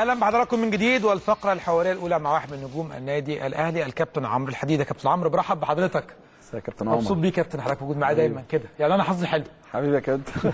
اهلا بحضراتكم من جديد والفقره الحواريه الاولى مع واحد من نجوم النادي الاهلي الكابتن عمرو الحديده كابتن عمرو برحب بحضرتك يا كابتن مبسوط عمر بيه كابتن حضرتك موجود معايا دايما كده يعني انا حظي حلو حبيبي يا كابتن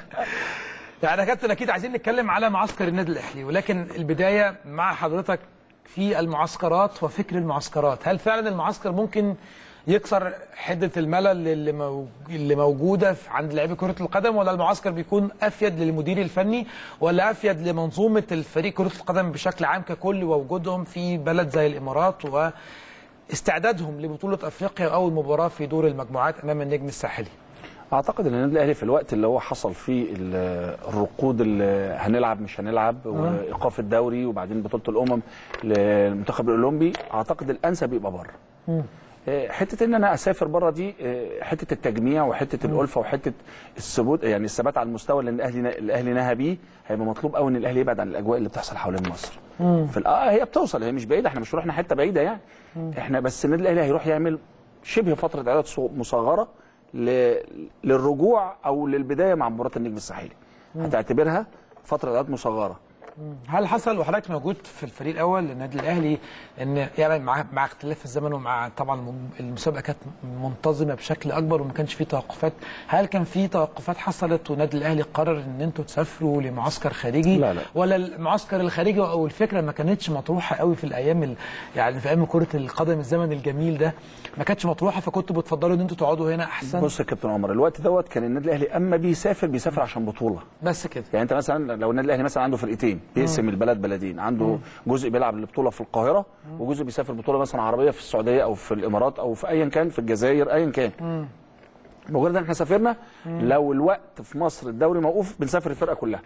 يعني يا كابتن اكيد عايزين نتكلم على معسكر النادي الاهلي ولكن البدايه مع حضرتك في المعسكرات وفكر المعسكرات هل فعلا المعسكر ممكن يكسر حده الملل اللي مو- اللي موجوده في- عند لاعبي كره القدم ولا المعسكر بيكون افيد للمدير الفني ولا افيد لمنظومه الفريق كره القدم بشكل عام ككل ووجودهم في بلد زي الامارات واستعدادهم لبطوله افريقيا واول مباراه في دور المجموعات امام النجم الساحلي اعتقد ان النادي الاهلي في الوقت اللي هو حصل فيه ال- الركود اللي هنلعب مش هنلعب وايقاف الدوري وبعدين بطوله الامم للمنتخب الاولمبي اعتقد الانسب يبقى بره آه، حته ان انا اسافر بره دي آه، حته التجميع وحته الالفه وحته الثبوت يعني الثبات على المستوى اللي الاهلي الاهلي نهى بيه هيبقى مطلوب قوي ان الاهلي يبعد عن الاجواء اللي بتحصل حوالين مصر في الآ- اه هي بتوصل هي مش بعيده احنا مش رحنا حته بعيده يعني احنا بس النادي الاهلي هيروح يعمل شبه فتره اعداد صو- مصغره ل... للرجوع او للبدايه مع مباراه النجم الساحلي هتعتبرها فتره اعداد مصغره هل حصل وحضرتك موجود في الفريق الاول للنادي الاهلي ان يعني مع مع اختلاف الزمن ومع طبعا الم- المسابقه كانت منتظمه بشكل اكبر وما كانش فيه توقفات هل كان في توقفات حصلت والنادي الاهلي قرر ان انتوا تسافروا لمعسكر خارجي لا، لا. ولا المعسكر الخارجي او الفكره ما كانتش مطروحه قوي في الايام ال- يعني في ايام كره القدم الزمن الجميل ده ما كانتش مطروحه فكنتوا بتفضلوا ان انتوا تقعدوا هنا احسن بص يا كابتن عمر الوقت دوت كان النادي الاهلي اما بيسافر بيسافر عشان بطوله بس كده يعني انت مثلا لو النادي الاهلي مثلا عنده فرقتين بيقسم البلد بلدين عنده جزء بيلعب البطوله في القاهره وجزء بيسافر بطوله مثلا عربيه في السعوديه او في الامارات او في ايا كان في الجزائر ايا كان مجرد ان احنا سافرنا لو الوقت في مصر الدوري موقوف بنسافر الفرقه كلها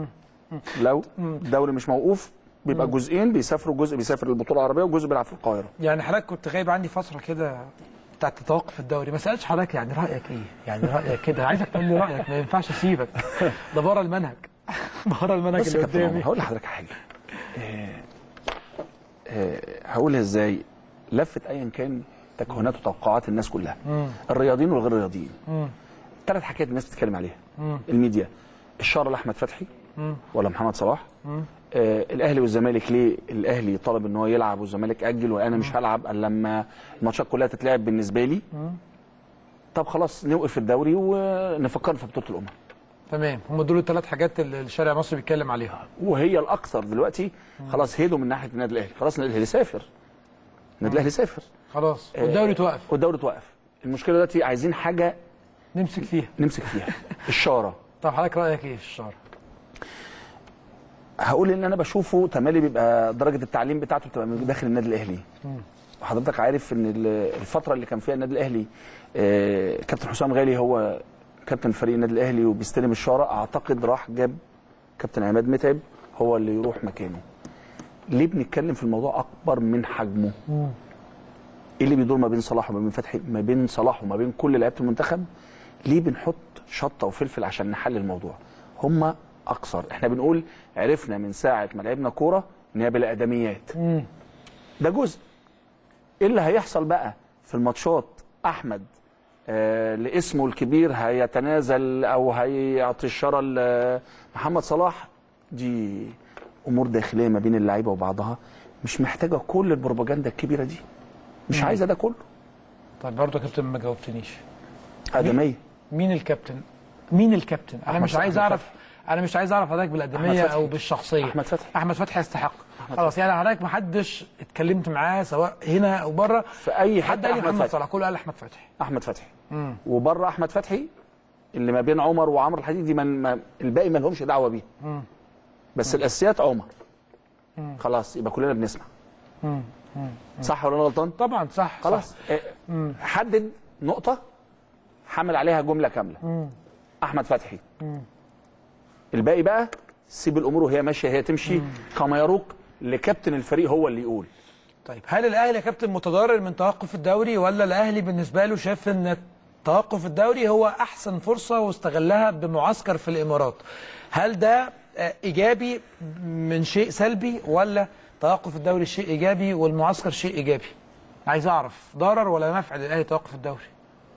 لو الدوري مش موقوف بيبقى جزئين بيسافروا جزء بيسافر البطوله العربيه وجزء بيلعب في القاهره يعني حضرتك كنت غايب عندي فتره كده بتاعت توقف الدوري ما سالتش حضرتك يعني رايك ايه؟ يعني رايك كده عايزك تقول لي رايك ما ينفعش اسيبك ده بره المنهج بره المنهج بص يا اللي كابتن عمر قدامي هقول لحضرتك حاجه آه، آه، هقولها ازاي لفت ايا كان تكهنات وتوقعات الناس كلها الرياضيين والغير الرياضيين ثلاث حاجات الناس بتتكلم عليها الميديا الشهر لاحمد فتحي ولا محمد صلاح آه الاهلي والزمالك ليه الاهلي طلب ان هو يلعب والزمالك اجل وانا مش هلعب الا لما الماتشات كلها تتلعب بالنسبه لي طب خلاص نوقف الدوري ونفكر في بطوله الامم تمام هم دول الثلاث حاجات اللي الشارع المصري بيتكلم عليها وهي الاكثر دلوقتي خلاص هدوا من ناحيه النادي الاهلي خلاص النادي الاهلي سافر النادي الاهلي سافر خلاص والدوري توقف والدوري توقف المشكله دلوقتي عايزين حاجه نمسك فيها نمسك فيها الشاره طب حضرتك رايك ايه في الشارع؟ هقول ان انا بشوفه تمالي بيبقى درجه التعليم بتاعته بتبقى من داخل النادي الاهلي وحضرتك عارف ان ال- الفتره اللي كان فيها النادي الاهلي آه، كابتن حسام غالي هو كابتن فريق النادي الاهلي وبيستلم الشاره اعتقد راح جاب كابتن عماد متعب هو اللي يروح مكانه ليه بنتكلم في الموضوع اكبر من حجمه ايه اللي بيدور ما بين صلاح وما بين فتحي ما بين صلاح وما بين كل لعيبه المنتخب ليه بنحط شطه وفلفل عشان نحل الموضوع هم اكثر احنا بنقول عرفنا من ساعه ما لعبنا كوره ان هي بلا ادميات ده جزء ايه اللي هيحصل بقى في الماتشات احمد آه لاسمه الكبير هيتنازل او هيعطي الشاره لمحمد صلاح دي امور داخليه ما بين اللعيبه وبعضها مش محتاجه كل البروباجندا الكبيره دي مش عايزه ده كله طيب برضه يا كابتن ما جاوبتنيش ادميه مين الكابتن؟ مين الكابتن؟ انا أحمد مش عايز أحمد اعرف انا مش عايز اعرف حضرتك بالادميه أحمد فتحي. او بالشخصيه أحمد فتحي. احمد فتحي يستحق خلاص يعني حضرتك ما حدش اتكلمت معاه سواء هنا او بره في اي حد حته قال لي احمد محمد فتحي صلاح كله قال احمد فتحي احمد فتحي وبره احمد فتحي اللي ما بين عمر وعمرو الحديدي من ما الباقي ما لهمش دعوه بيه بس الاساسيات عمر خلاص يبقى كلنا بنسمع صح ولا انا غلطان طبعا صح خلاص صح. آه، حدد نقطه حمل عليها جمله كامله احمد فتحي الباقي بقى سيب الامور وهي ماشيه هي تمشي كما يروق لكابتن الفريق هو اللي يقول طيب هل الاهلي يا كابتن متضرر من توقف الدوري ولا الاهلي بالنسبه له شاف ان توقف الدوري هو احسن فرصه واستغلها بمعسكر في الامارات هل ده آه، ايجابي من شيء سلبي ولا توقف الدوري شيء ايجابي والمعسكر شيء ايجابي عايز اعرف ضرر ولا نفع للاهلي توقف الدوري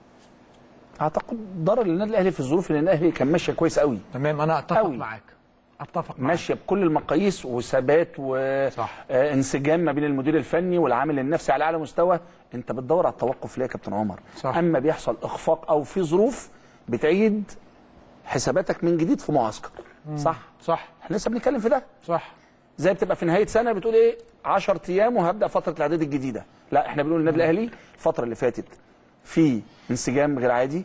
اعتقد ضرر للنادي الاهلي في الظروف اللي النادي الاهلي كان ماشي كويس قوي تمام انا اتفق أوي. معاك اتفق معاك ماشيه بكل المقاييس وثبات صح. وانسجام ما بين المدير الفني والعامل النفسي على اعلى مستوى انت بتدور على التوقف ليه يا كابتن عمر صح. اما بيحصل اخفاق او في ظروف بتعيد حساباتك من جديد في معسكر صح صح احنا لسه بنتكلم في ده صح زي بتبقى في نهايه سنه بتقول ايه 10 ايام وهبدا فتره الاعداد الجديده لا احنا بنقول النادي الاهلي الفتره اللي فاتت في انسجام غير عادي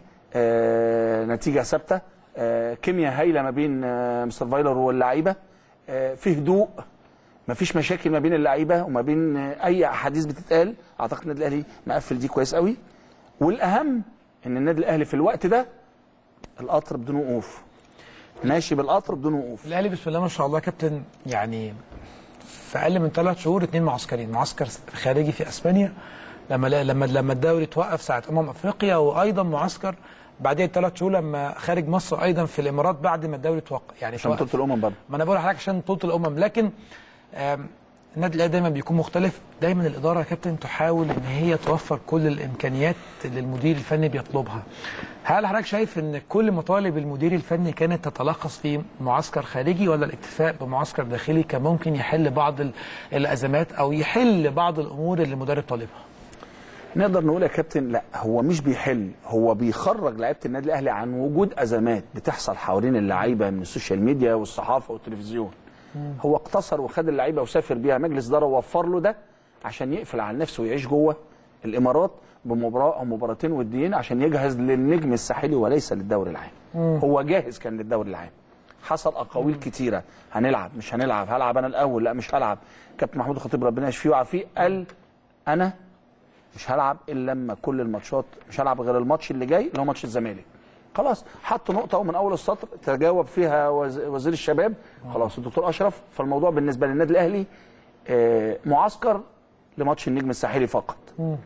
آه نتيجه ثابته آه كيمياء هايله ما بين آه مستر فايلر واللعيبه آه في هدوء ما فيش مشاكل ما بين اللعيبه وما بين آه اي احاديث بتتقال اعتقد النادي الاهلي مقفل دي كويس قوي والاهم ان النادي الاهلي في الوقت ده القطر بدون وقوف ماشي بالقطر بدون وقوف الاهلي بسم الله ما شاء الله يا كابتن يعني في اقل من ثلاث شهور اثنين معسكرين معسكر خارجي في اسبانيا لما لما لما الدوري توقف ساعه امم افريقيا وايضا معسكر بعدين ثلاث شهور لما خارج مصر ايضا في الامارات بعد ما الدوري توقف يعني عشان توقف. بطوله الامم برضه ما انا بقول لحضرتك عشان بطوله الامم لكن آم، النادي الاهلي دايما بيكون مختلف دايما الاداره يا كابتن تحاول ان هي توفر كل الامكانيات اللي المدير الفني بيطلبها هل حضرتك شايف ان كل مطالب المدير الفني كانت تتلخص في معسكر خارجي ولا الاكتفاء بمعسكر داخلي كان ممكن يحل بعض ال- الازمات او يحل بعض الامور اللي المدرب طالبها نقدر نقول يا كابتن لا هو مش بيحل هو بيخرج لعيبه النادي الاهلي عن وجود ازمات بتحصل حوالين اللعيبه من السوشيال ميديا والصحافه والتلفزيون هو اقتصر وخد اللعيبه وسافر بيها مجلس اداره ووفر له ده عشان يقفل على نفسه ويعيش جوه الامارات بمباراه او مباراتين وديين عشان يجهز للنجم الساحلي وليس للدوري العام هو جاهز كان للدوري العام حصل اقاويل كتيره هنلعب مش هنلعب هلعب انا الاول لا مش هلعب كابتن محمود الخطيب ربنا يشفيه ويعافيه قال انا مش هلعب الا لما كل الماتشات مش هلعب غير الماتش اللي جاي اللي هو ماتش الزمالك خلاص حط نقطه من اول السطر تجاوب فيها وز- وزير الشباب خلاص الدكتور اشرف فالموضوع بالنسبه للنادي الاهلي آه، معسكر لماتش النجم الساحلي فقط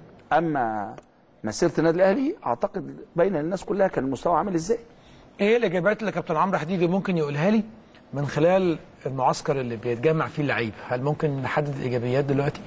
اما مسيره النادي الاهلي اعتقد بين الناس كلها كان المستوى عامل ازاي ايه الاجابات اللي كابتن عمرو حديدي ممكن يقولها لي من خلال المعسكر اللي بيتجمع فيه اللعيبه هل ممكن نحدد الايجابيات دلوقتي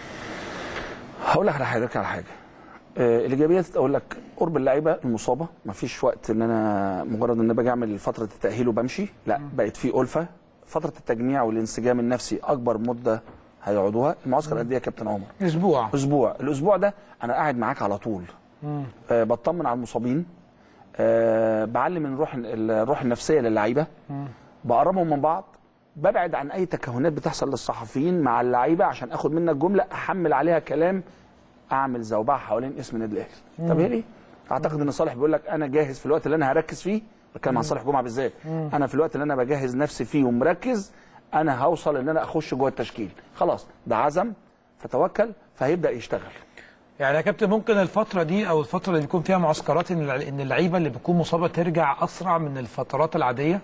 هقول لك على حضرتك على حاجه آه، الايجابيات اقول لك قرب اللعيبه المصابه مفيش وقت ان انا مجرد ان انا باجي اعمل فتره التاهيل وبمشي لا بقت في الفه فتره التجميع والانسجام النفسي اكبر مده هيقعدوها المعسكر قد ايه يا كابتن عمر اسبوع اسبوع الاسبوع ده انا قاعد معاك على طول آه بطمن على المصابين آه بعلم من الروح الروح النفسيه للعيبه بقربهم من بعض ببعد عن اي تكهنات بتحصل للصحفيين مع اللعيبه عشان اخد منك جمله احمل عليها كلام اعمل زوبعه حوالين اسم النادي الاهلي طب هي ليه؟ اعتقد ان صالح بيقول لك انا جاهز في الوقت اللي انا هركز فيه بتكلم عن صالح جمعه بالذات انا في الوقت اللي انا بجهز نفسي فيه ومركز انا هوصل ان انا اخش جوه التشكيل خلاص ده عزم فتوكل فهيبدا يشتغل يعني يا كابتن ممكن الفترة دي أو الفترة اللي بيكون فيها معسكرات إن الع- إن اللعيبة اللي بتكون مصابة ترجع أسرع من الفترات العادية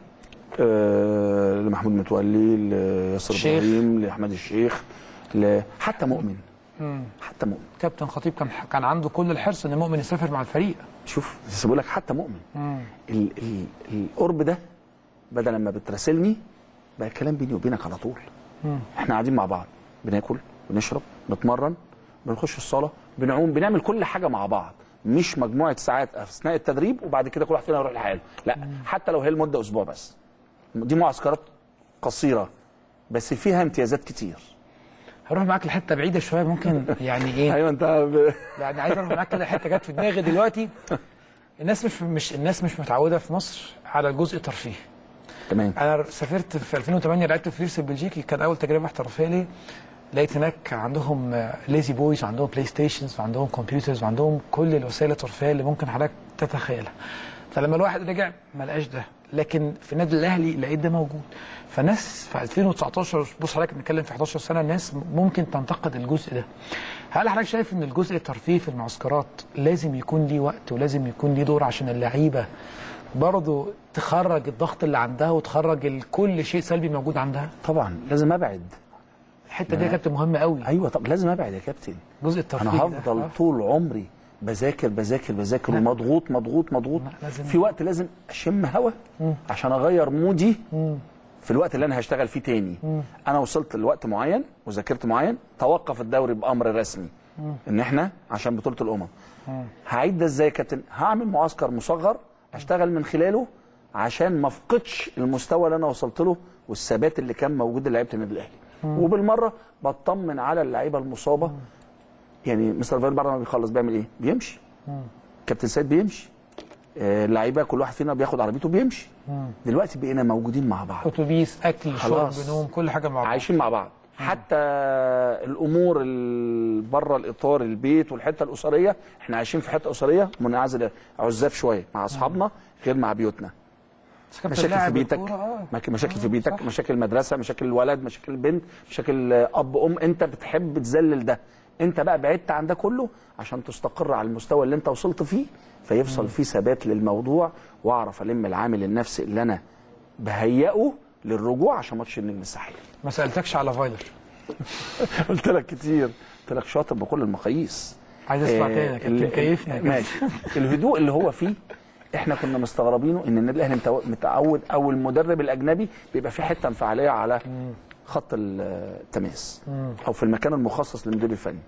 آه لمحمود متولي لياسر الشيخ. ابراهيم لاحمد الشيخ ل- حتى مؤمن حتى مؤمن كابتن خطيب كان كان عنده كل الحرص إن مؤمن يسافر مع الفريق شوف بس بقول لك حتى مؤمن ال ال القرب ده بدل ما بتراسلني بقى الكلام بيني وبينك على طول احنا قاعدين مع بعض بناكل بنشرب بنتمرن بنخش الصاله بنعوم بنعمل كل حاجه مع بعض مش مجموعه ساعات اثناء التدريب وبعد كده كل واحد فينا يروح لحاله لا حتى لو هي المده اسبوع بس دي معسكرات قصيره بس فيها امتيازات كتير هروح معاك لحتة بعيدة شوية ممكن يعني إيه ايوه انت ب... يعني عايز اروح معاك كده حته جت في دماغي دلوقتي الناس مش مش الناس مش متعوده في مصر على الجزء الترفيهي تمام انا سافرت في 2008 لعبت في فيرس البلجيكي كان اول تجربه احترافيه لي لقيت هناك عندهم ليزي بويز وعندهم بلاي ستيشنز وعندهم كمبيوترز وعندهم كل الوسائل الترفيهيه اللي ممكن حضرتك تتخيلها فلما الواحد رجع ما لقاش ده لكن في النادي الاهلي لقيت ده موجود فناس في 2019 بص حضرتك بنتكلم في 11 سنه الناس ممكن تنتقد الجزء ده هل حضرتك شايف ان الجزء الترفيهي في المعسكرات لازم يكون ليه وقت ولازم يكون ليه دور عشان اللعيبه برضه تخرج الضغط اللي عندها وتخرج ال- كل شيء سلبي موجود عندها طبعا لازم ابعد الحته دي يا كابتن مهمه قوي ايوه طب لازم ابعد يا كابتن الجزء الترفيهي انا ده. هفضل آه. طول عمري بذاكر بذاكر بذاكر لا. ومضغوط مضغوط مضغوط لا، لازم- في وقت لازم اشم هوا عشان اغير مودي في الوقت اللي انا هشتغل فيه تاني انا وصلت لوقت معين وذاكرت معين توقف الدوري بامر رسمي ان احنا عشان بطوله الامم هعيد ده ازاي يا كابتن هعمل معسكر مصغر اشتغل من خلاله عشان ما افقدش المستوى اللي انا وصلت له والثبات اللي كان موجود لعيبه النادي الاهلي وبالمره بطمن على اللعيبه المصابه يعني مستر فايل بعد ما بيخلص بيعمل ايه بيمشي كابتن سيد بيمشي آه، اللعيبه كل واحد فينا بياخد عربيته بيمشي دلوقتي بقينا موجودين مع بعض اتوبيس اكل شرب خلاص. نوم كل حاجه مع بعض عايشين مع بعض حتى الامور ال- بره الاطار البيت والحته الاسريه احنا عايشين في حته اسريه منعزله عزاب شويه مع اصحابنا غير مع بيوتنا بس كابتن مشاكل في لاعب بيتك الكورة، آه. مك- مشاكل في آه، بيتك صح. مشاكل المدرسه مشاكل الولد مشاكل البنت مشاكل اب ام انت بتحب تذلل ده انت بقى بعدت عن ده كله عشان تستقر على المستوى اللي انت وصلت فيه فيفصل فيه ثبات للموضوع واعرف الم العامل النفسي اللي انا بهيئه للرجوع عشان ماتش النجم الساحلي ما سالتكش على فايلر قلت لك كتير قلت لك شاطر بكل المقاييس عايز اسمع آه، تاني يا كابتن ال- كيفنا يا كابتن. ماشي الهدوء اللي هو فيه احنا كنا مستغربينه ان النادي الاهلي متو- متعود او المدرب الاجنبي بيبقى فيه حته انفعاليه على خط ال- التماس او في المكان المخصص للمدير الفني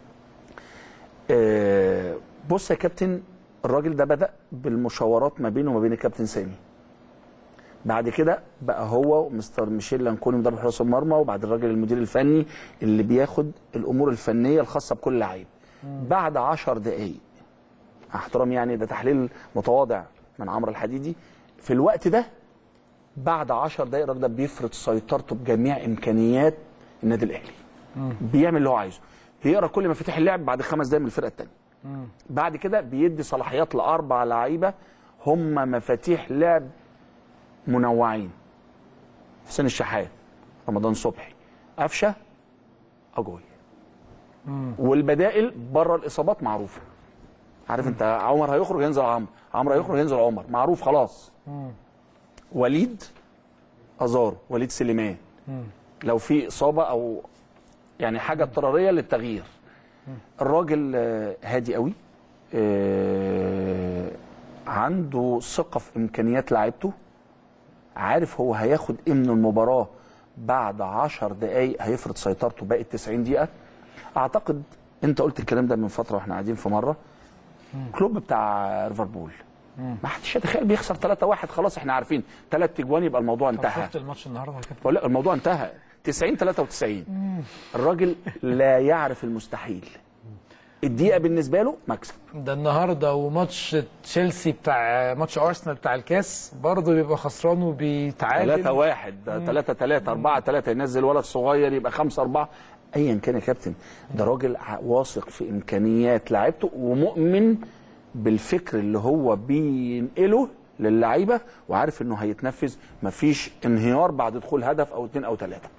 آه، بص يا كابتن الراجل ده بدا بالمشاورات ما بينه وما بين الكابتن سامي بعد كده بقى هو ومستر ميشيل لانكوني مدرب حراس المرمى وبعد الراجل المدير الفني اللي بياخد الامور الفنيه الخاصه بكل لعيب بعد عشر دقائق مع احترامي يعني ده تحليل متواضع من عمرو الحديدي في الوقت ده بعد عشر دقائق الراجل ده بيفرض سيطرته بجميع امكانيات النادي الاهلي بيعمل اللي هو عايزه بيقرا كل مفاتيح اللعب بعد خمس دقائق من الفرقه الثانيه بعد كده بيدي صلاحيات لاربع لعيبه هم مفاتيح لعب منوعين حسين الشحات رمضان صبحي قفشه اجوي والبدائل بره الاصابات معروفه عارف انت عمر هيخرج ينزل عمرو عمرو هيخرج ينزل عمر معروف خلاص وليد ازار وليد سليمان لو في اصابه او يعني حاجه اضطراريه للتغيير الراجل آه، هادي قوي آه، عنده ثقه في امكانيات لعيبته عارف هو هياخد ايه من المباراه بعد 10 دقائق هيفرض سيطرته باقي 90 دقيقه اعتقد انت قلت الكلام ده من فتره واحنا قاعدين في مره كلوب بتاع ليفربول ما حدش يتخيل بيخسر 3-1 خلاص احنا عارفين ثلاث اجوان يبقى الموضوع طب انتهى شفت الماتش النهارده يا كابتن بقول لك الموضوع انتهى 90 93 الراجل لا يعرف المستحيل الدقيقه بالنسبه له مكسب ده النهارده وماتش تشيلسي بتاع ماتش ارسنال بتاع الكاس برضه بيبقى خسران وبيتعادل 3 1 3 3 4 3 ينزل ولد صغير يبقى 5 4 ايا كان يا كابتن ده راجل ع- واثق في امكانيات لعيبته ومؤمن بالفكر اللي هو بينقله للعيبه وعارف انه هيتنفذ مفيش انهيار بعد دخول هدف او اتنين او ثلاثه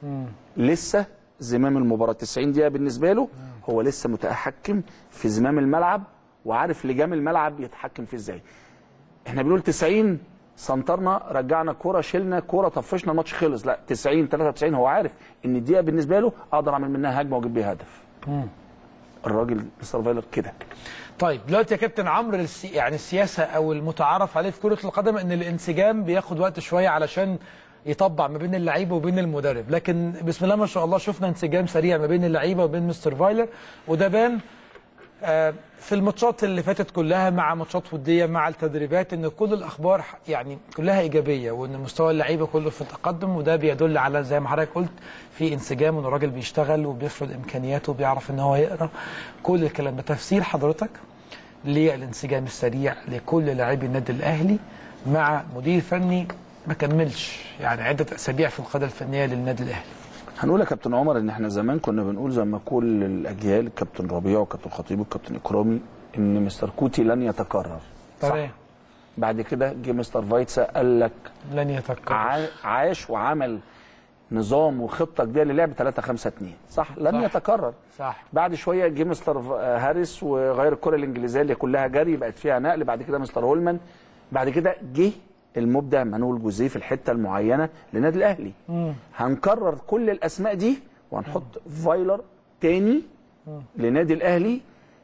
لسه زمام المباراه 90 دقيقه بالنسبه له هو لسه متحكم في زمام الملعب وعارف لجام الملعب يتحكم فيه ازاي احنا بنقول 90 سنترنا رجعنا كوره شلنا كوره طفشنا الماتش خلص لا 90 93 هو عارف ان الدقيقه بالنسبه له اقدر اعمل منها هجمه واجيب بيها هدف الراجل مستر فايلر كده طيب دلوقتي يا كابتن عمرو السي... يعني السياسه او المتعارف عليه في كره القدم ان الانسجام بياخد وقت شويه علشان يطبع ما بين اللعيبه وبين المدرب لكن بسم الله ما شاء الله شفنا انسجام سريع ما بين اللعيبه وبين مستر فايلر وده بان آه، في الماتشات اللي فاتت كلها مع ماتشات وديه مع التدريبات ان كل الاخبار ح- يعني كلها ايجابيه وان مستوى اللعيبه كله في تقدم وده بيدل على زي ما حضرتك قلت في انسجام وان الراجل بيشتغل وبيفرض امكانياته وبيعرف ان هو يقرا كل الكلام ده تفسير حضرتك للانسجام السريع لكل لاعبي النادي الاهلي مع مدير فني ما كملش يعني عده اسابيع في القياده الفنيه للنادي الاهلي هنقول يا كابتن عمر ان احنا زمان كنا بنقول زي ما كل الاجيال الكابتن ربيع والكابتن خطيب والكابتن اكرامي ان مستر كوتي لن يتكرر صح تمام. بعد كده جه مستر فايتسا قال لك لن يتكرر ع- عاش وعمل نظام وخطه جديده للعب 3 5 2 صح لن صح. يتكرر صح بعد شويه جه مستر ف- هاريس وغير الكره الانجليزيه اللي كلها جري بقت فيها نقل بعد كده مستر هولمان بعد كده جه المبدع مانويل جوزيه في الحته المعينه للنادي الاهلي هنكرر كل الاسماء دي وهنحط فايلر تاني لنادي الاهلي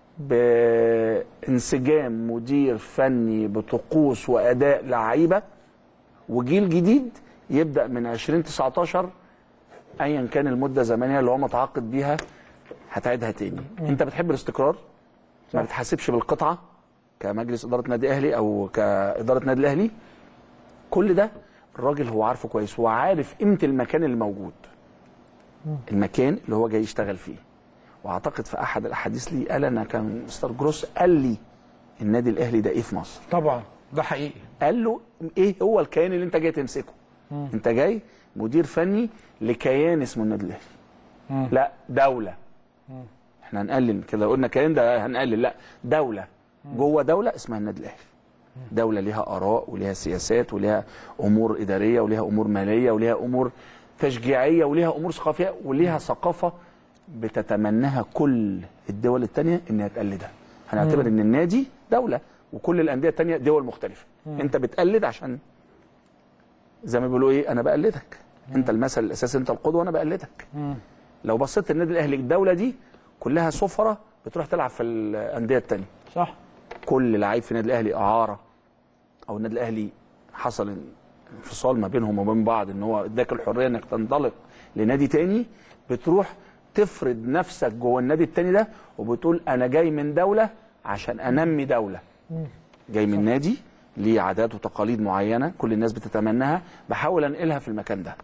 بانسجام مدير فني بطقوس واداء لعيبه وجيل جديد يبدا من 2019 ايا كان المده الزمنيه اللي هو متعاقد بيها هتعيدها تاني انت بتحب الاستقرار ما بتحاسبش بالقطعه كمجلس اداره نادي اهلي او كاداره نادي الاهلي كل ده الراجل هو عارفه كويس هو عارف قيمه المكان اللي موجود المكان اللي هو جاي يشتغل فيه واعتقد في احد الاحاديث لي قال انا كان مستر جروس قال لي النادي الاهلي ده ايه في مصر طبعا ده حقيقي قال له ايه هو الكيان اللي انت جاي تمسكه انت جاي مدير فني لكيان اسمه النادي الاهلي لا دوله احنا هنقلل كده قلنا كيان ده هنقلل لا دوله جوه دوله اسمها النادي الاهلي دوله ليها اراء وليها سياسات وليها امور اداريه وليها امور ماليه وليها امور تشجيعيه وليها امور ثقافيه وليها ثقافه بتتمناها كل الدول الثانيه انها تقلدها هنعتبر ان النادي دوله وكل الانديه الثانيه دول مختلفه انت بتقلد عشان زي ما بيقولوا ايه انا بقلدك انت المثل الاساسي انت القدوه انا بقلدك لو بصيت النادي الاهلي الدوله دي كلها سفره بتروح تلعب في الانديه الثانيه صح كل لعيب في النادي الاهلي اعاره او النادي الاهلي حصل انفصال ما بينهم وبين بعض ان هو اداك الحريه انك تنطلق لنادي تاني بتروح تفرض نفسك جوه النادي التاني ده وبتقول انا جاي من دوله عشان انمي دوله جاي من نادي ليه عادات وتقاليد معينه كل الناس بتتمناها بحاول انقلها في المكان ده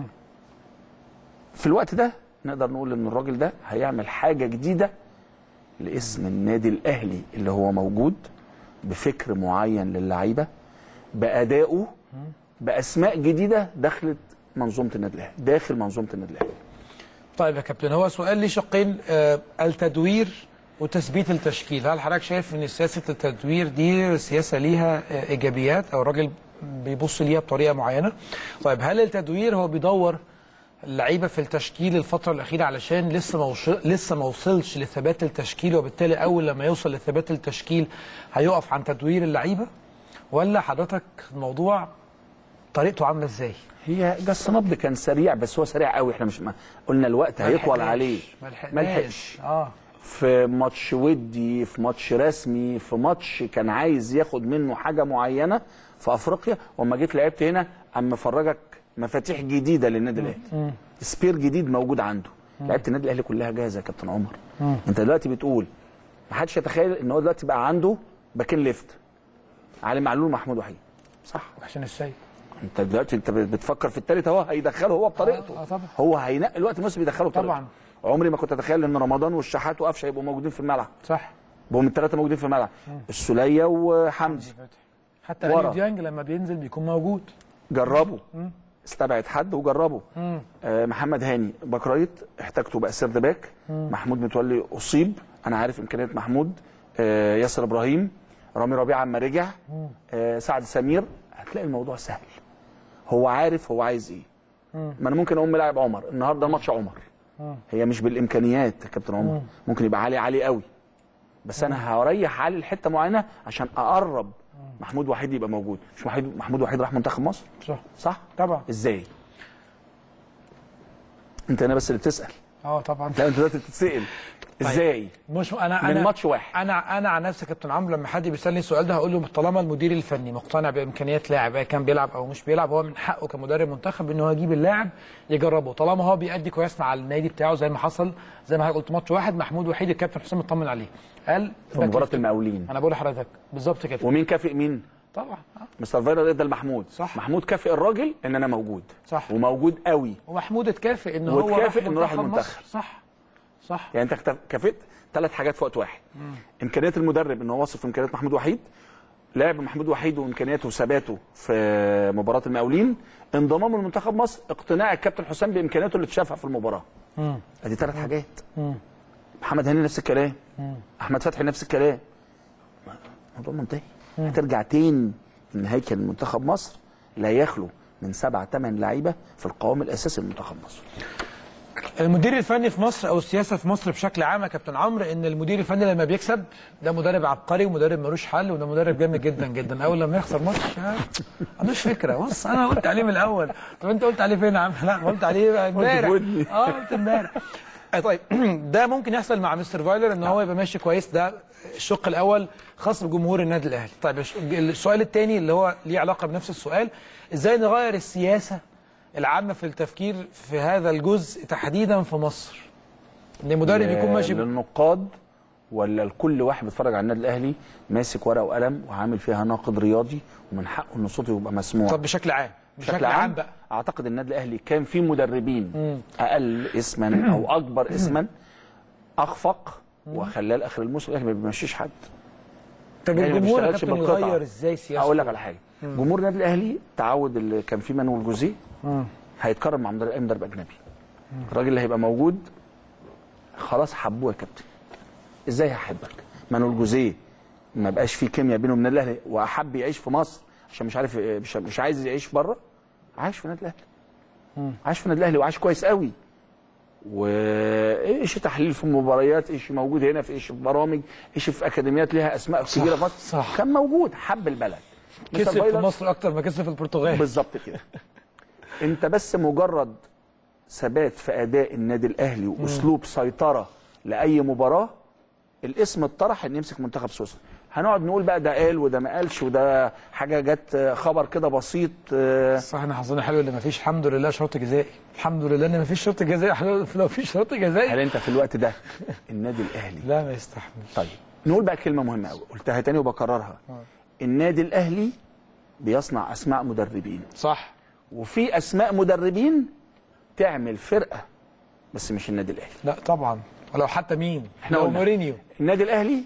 في الوقت ده نقدر نقول ان الراجل ده هيعمل حاجه جديده لاسم النادي الاهلي اللي هو موجود بفكر معين للعيبه بادائه باسماء جديده دخلت منظومه النادي الاهلي داخل منظومه النادي الاهلي طيب يا كابتن هو سؤال ليه شقين آه التدوير وتثبيت التشكيل هل حضرتك شايف ان سياسه التدوير دي سياسه ليها آه ايجابيات او الراجل بيبص ليها بطريقه معينه طيب هل التدوير هو بيدور اللعيبه في التشكيل الفتره الاخيره علشان لسه ما وصل لسه ما وصلش لثبات التشكيل وبالتالي اول لما يوصل لثبات التشكيل هيقف عن تدوير اللعيبه ولا حضرتك الموضوع طريقته عامله ازاي؟ هي جس نبض كان سريع بس هو سريع قوي احنا مش ما قلنا الوقت هيطول ملحقناش، عليه ملحقناش. ملحقش اه في ماتش ودي في ماتش رسمي في ماتش كان عايز ياخد منه حاجه معينه في افريقيا واما جيت لعبت هنا اما مفرجك مفاتيح جديده للنادي الاهلي سبير جديد موجود عنده لعيبه النادي الاهلي كلها جاهزه يا كابتن عمر انت دلوقتي بتقول ما حدش يتخيل ان هو دلوقتي بقى عنده باكين ليفت علي معلول محمود وحيد صح وحسين السيد انت دلوقتي انت بتفكر في الثالث اهو هيدخله هو بطريقته آه، آه، طبعا. هو هينقي الوقت المناسب يدخله بطريقته طبعا. عمري ما كنت اتخيل ان رمضان والشحات وقفشه يبقوا موجودين في الملعب صح بهم الثلاثه موجودين في الملعب السوليه وحمدي حتى ورا. اليو ديانج لما بينزل بيكون موجود جربوا استبعد حد وجربوا آه محمد هاني باك رايت احتاجته بقى سيرد باك محمود متولي اصيب انا عارف امكانيات محمود آه ياسر ابراهيم رامي ربيعه اما رجع آه سعد سمير هتلاقي الموضوع سهل هو عارف هو عايز ايه ما انا ممكن اقوم ملاعب عمر النهارده ماتش عمر هي مش بالامكانيات يا كابتن عمر ممكن يبقى علي عالي قوي بس انا هريح علي لحته معينه عشان اقرب محمود وحيد يبقى موجود مش محمود محمود وحيد راح منتخب مصر صح صح طبعا ازاي انت انا بس اللي بتسال اه طبعا لا انت دلوقتي بتتسال ازاي مش انا من انا ماتش واحد. انا انا عن نفسي يا كابتن عمرو لما حد بيسالني السؤال ده هقول له طالما المدير الفني مقتنع بامكانيات لاعب ايا كان بيلعب او مش بيلعب هو من حقه كمدرب منتخب ان هو يجيب اللاعب يجربه طالما هو بيأدي كويس مع النادي بتاعه زي ما حصل زي ما قلت ماتش واحد محمود وحيد الكابتن حسام اطمن عليه قال في مباراه المقاولين انا بقول لحضرتك بالظبط كده ومين كافئ مين طبعا آه. مستر فايرال ادى لمحمود صح. محمود كافئ الراجل ان انا موجود صح. وموجود قوي ومحمود اتكافئ ان هو واتكافئ إنه راح منتخب المنتخب. مصر. صح صح يعني انت اكتف- كافئت ثلاث حاجات في وقت واحد امكانيات المدرب ان هو واثق في امكانيات محمود وحيد لعب محمود وحيد وامكانياته وثباته في مباراه المقاولين انضمامه لمنتخب مصر اقتناع الكابتن حسام بامكانياته اللي اتشافها في المباراه ادي ثلاث حاجات محمد هاني نفس الكلام احمد فتحي نفس الكلام الموضوع منتهي هترجع تاني ان هيكل منتخب مصر لا يخلو من سبع ثمان لعيبه في القوام الاساسي لمنتخب مصر المدير الفني في مصر او السياسه في مصر بشكل عام يا كابتن عمرو ان المدير الفني لما بيكسب ده مدرب عبقري ومدرب ملوش حل وده مدرب جامد جدا جدا اول لما يخسر ماتش آه، ملوش فكره بص انا قلت عليه من الاول طب انت قلت عليه فين يا عم لا قلت عليه امبارح ودني. اه قلت امبارح آه، طيب ده ممكن يحصل مع مستر فايلر ان هو يبقى ماشي كويس ده الشق الاول خاص بجمهور النادي الاهلي طيب الش- السؤال الثاني اللي هو ليه علاقه بنفس السؤال ازاي نغير السياسه العامه في التفكير في هذا الجزء تحديدا في مصر ان المدرب يكون ماشي ب- للنقاد ولا لكل واحد بيتفرج على النادي الاهلي ماسك ورقه وقلم وعامل فيها ناقد رياضي ومن حقه ان صوته يبقى مسموع طب بشكل عام بشكل عام بقى اعتقد النادي الاهلي كان فيه مدربين اقل اسما او اكبر اسما اخفق وخلاه لاخر الموسم الاهلي ما بيمشيش حد طب يعني ما الجمهور يا بيشتغلش كابتن بالقطع. يغير ازاي سياسته اقول لك على حاجه جمهور النادي الاهلي تعود اللي كان فيه مانويل جوزيه هيتكرر مع مدرب أي مدرب اجنبي الراجل اللي هيبقى موجود خلاص حبوه يا كابتن ازاي هحبك مانويل جوزيه ما بقاش فيه كيمياء بينه وبين النادي الاهلي واحب يعيش في مصر عشان مش عارف مش, مش عايز يعيش بره عايش في النادي الاهلي عايش في النادي الاهلي وعايش كويس قوي وايش تحليل في مباريات ايش موجود هنا في ايش في برامج ايش في اكاديميات ليها اسماء كبيره في مصر صح. كان موجود حب البلد كسب في فايلر- مصر اكتر ما كسب في البرتغال بالظبط كده انت بس مجرد ثبات في اداء النادي الاهلي واسلوب سيطره لاي مباراه الاسم اتطرح ان يمسك منتخب سويسرا هنقعد نقول بقى ده قال وده ما قالش وده حاجه جت آه، خبر كده بسيط آه، صح احنا حظنا حلو اللي ما فيش الحمد لله شرط جزائي الحمد لله ان ما فيش شرط جزائي حلو لو في شرط هل جزائي انت في الوقت ده النادي الاهلي لا ما يستحملش طيب نقول بقى كلمه مهمه قوي قلتها تاني وبكررها النادي الاهلي بيصنع اسماء مدربين صح وفي اسماء مدربين تعمل فرقه بس مش النادي الاهلي لا طبعا ولو حتى مين احنا لو قلنا. مورينيو النادي الاهلي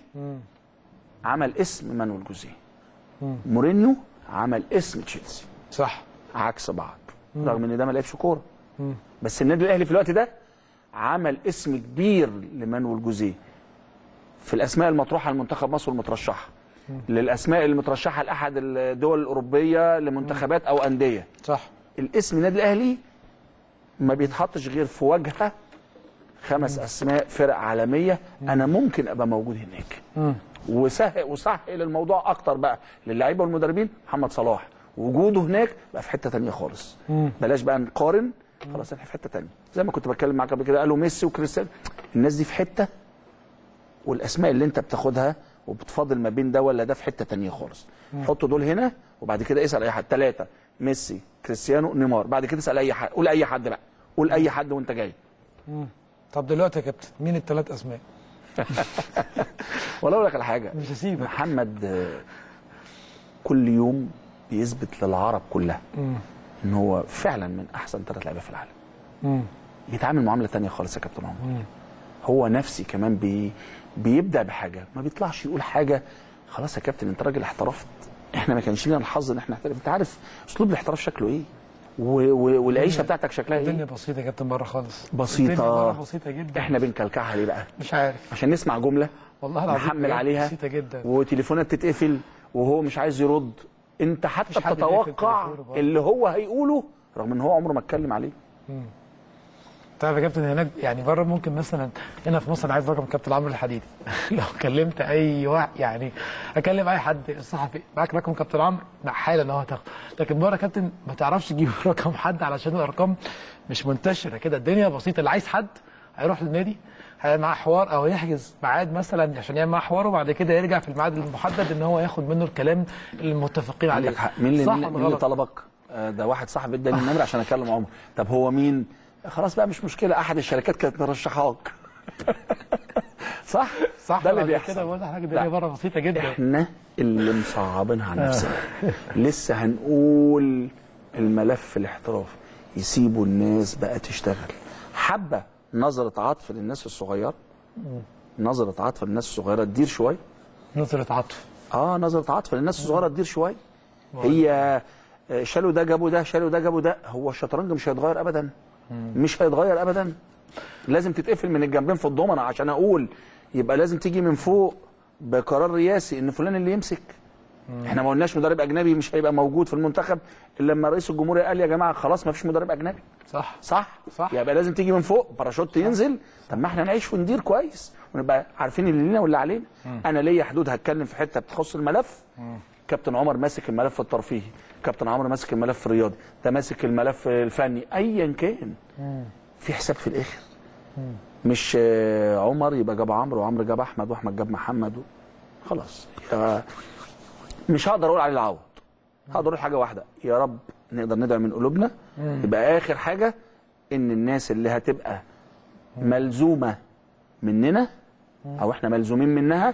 عمل اسم مانويل جوزيه مورينيو عمل اسم تشيلسي صح عكس بعض رغم ان ده ما لعبش كوره بس النادي الاهلي في الوقت ده عمل اسم كبير لمانويل جوزيه في الاسماء المطروحه لمنتخب مصر المترشحه للاسماء المترشحه لاحد الدول الاوروبيه لمنتخبات او انديه صح الاسم النادي الاهلي ما بيتحطش غير في واجهه خمس اسماء فرق عالميه انا ممكن ابقى موجود هناك وسهل وسهل الموضوع اكتر بقى للعيبه والمدربين محمد صلاح وجوده هناك بقى في حته تانية خالص بلاش بقى نقارن خلاص احنا في حته تانية زي ما كنت بتكلم معاك قبل كده قالوا ميسي وكريستيانو الناس دي في حته والاسماء اللي انت بتاخدها وبتفاضل ما بين ده ولا ده في حته تانية خالص حط دول هنا وبعد كده اسال اي حد ثلاثه ميسي كريستيانو نيمار بعد كده اسال اي حد قول اي حد بقى قول اي حد وانت جاي طب دلوقتي يا كابتن مين الثلاث اسماء ولا اقول لك على حاجه مش هسيبك محمد آه، كل يوم بيثبت للعرب كلها ان هو فعلا من احسن ثلاث لعيبه في العالم مم. بيتعامل معامله تانية خالص يا كابتن عمر هو نفسي كمان بي بيبدع بحاجه ما بيطلعش يقول حاجه خلاص يا كابتن انت راجل احترفت احنا ما كانش لنا الحظ ان احنا نحترف انت عارف اسلوب الاحتراف شكله ايه و... و... والعيشه بتاعتك شكلها الدنيا ايه بسيطه يا كابتن بره خالص بسيطة. الدنيا بره بسيطه جدا احنا بنكلكعها ليه بقى مش عارف عشان نسمع جمله والله العظيم نحمل بجد عليها بسيطه جدا وتليفونات تتقفل وهو مش عايز يرد انت حتى مفيش حد بيقفل بتتوقع تليفونه برضه. اللي هو هيقوله رغم ان هو عمره ما اتكلم عليه تعرف يا كابتن هناك يعني بره ممكن مثلا هنا في مصر انا عايز رقم كابتن عمرو الحديدي لو كلمت اي واحد يعني اكلم اي حد الصحفي معاك رقم كابتن عمرو لا حالا اهو هتاخده لكن بره كابتن ما تعرفش تجيب رقم حد علشان الارقام مش منتشره كده الدنيا بسيطه اللي عايز حد هيروح للنادي هيعمل معاه حوار او يحجز ميعاد مثلا عشان يعمل معاه حوار وبعد كده يرجع في الميعاد المحدد ان هو ياخد منه الكلام اللي متفقين عليه عندك حق مين اللي صح مين, ولا مين اللي غلط؟ طلبك آه، ده واحد صاحب اداني النمره عشان اكلم عمر طب هو مين خلاص بقى مش مشكله احد الشركات كانت مرشحاك صح صح ده اللي عشان بيحصل كده بقول لحضرتك الدنيا بره بسيطه جدا احنا اللي مصعبينها على نفسنا لسه هنقول الملف الاحتراف يسيبوا الناس بقى تشتغل حبه نظره عطف للناس الصغيره نظره عطف للناس الصغيره تدير شويه نظره عطف اه نظره عطف للناس الصغيره تدير شويه هي آه، شالوا ده جابوا ده شالوا ده جابوا ده هو الشطرنج مش هيتغير ابدا مش هيتغير ابدا لازم تتقفل من الجنبين في الضمنه عشان اقول يبقى لازم تيجي من فوق بقرار رئاسي ان فلان اللي يمسك احنا ما قلناش مدرب اجنبي مش هيبقى موجود في المنتخب الا لما رئيس الجمهوريه قال يا جماعه خلاص ما فيش مدرب اجنبي صح صح صح. يبقى لازم تيجي من فوق باراشوت ينزل طب ما احنا نعيش وندير كويس ونبقى عارفين اللي لينا واللي علينا انا ليا حدود هتكلم في حته بتخص الملف كابتن عمر ماسك الملف الترفيهي كابتن عمر ماسك الملف الرياضي ده ماسك الملف الفني ايا كان في حساب في الاخر مش آه، عمر يبقى جاب عمرو وعمرو جاب احمد واحمد جاب محمد و... خلاص يا- مش هقدر اقول عليه العوض هقدر اقول حاجه واحده يا رب نقدر ندعي من قلوبنا يبقى اخر حاجه ان الناس اللي هتبقى ملزومه مننا او احنا ملزومين منها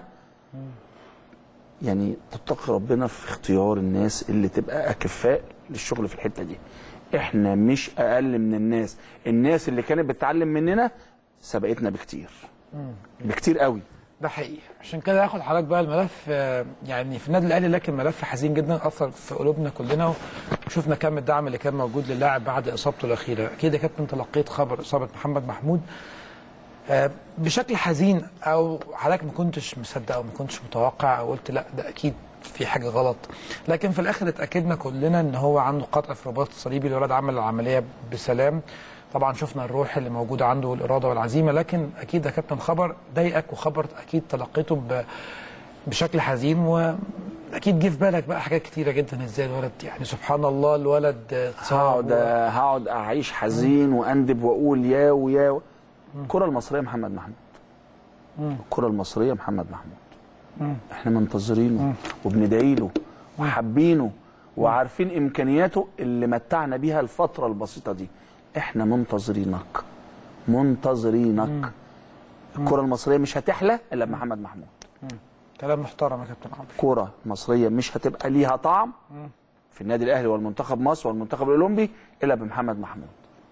يعني تتقي ربنا في اختيار الناس اللي تبقى اكفاء للشغل في الحته دي احنا مش اقل من الناس الناس اللي كانت بتتعلم مننا سبقتنا بكتير بكتير قوي ده حقيقي عشان كده هاخد حضرتك بقى الملف آه، يعني في النادي الاهلي لكن ملف حزين جدا اثر في قلوبنا كلنا وشفنا كم الدعم اللي كان موجود للاعب بعد اصابته الاخيره اكيد يا كابتن تلقيت خبر اصابه محمد محمود آه، بشكل حزين او حضرتك ما كنتش مصدق او ما كنتش متوقع او قلت لا ده اكيد في حاجه غلط لكن في الاخر اتاكدنا كلنا ان هو عنده قطع في الرباط الصليبي الولد عمل العمليه بسلام طبعا شفنا الروح اللي موجوده عنده والاراده والعزيمه لكن اكيد يا كابتن خبر ضايقك وخبر اكيد تلقيته ب- بشكل حزين واكيد جه في بالك بقى حاجات كتيره جدا ازاي الولد يعني سبحان الله الولد هقعد اتصاب هقعد اعيش حزين واندب واقول يا ويا و... الكره المصريه محمد محمود الكره المصريه محمد محمود احنا منتظرينه وبندعي له وحابينه وعارفين امكانياته اللي متعنا بيها الفتره البسيطه دي احنا منتظرينك منتظرينك الكره المصريه مش هتحلى الا بمحمد محمود كلام محترم يا كابتن عمرو كرة مصرية مش هتبقى ليها طعم في النادي الأهلي والمنتخب مصر والمنتخب الأولمبي إلا بمحمد محمود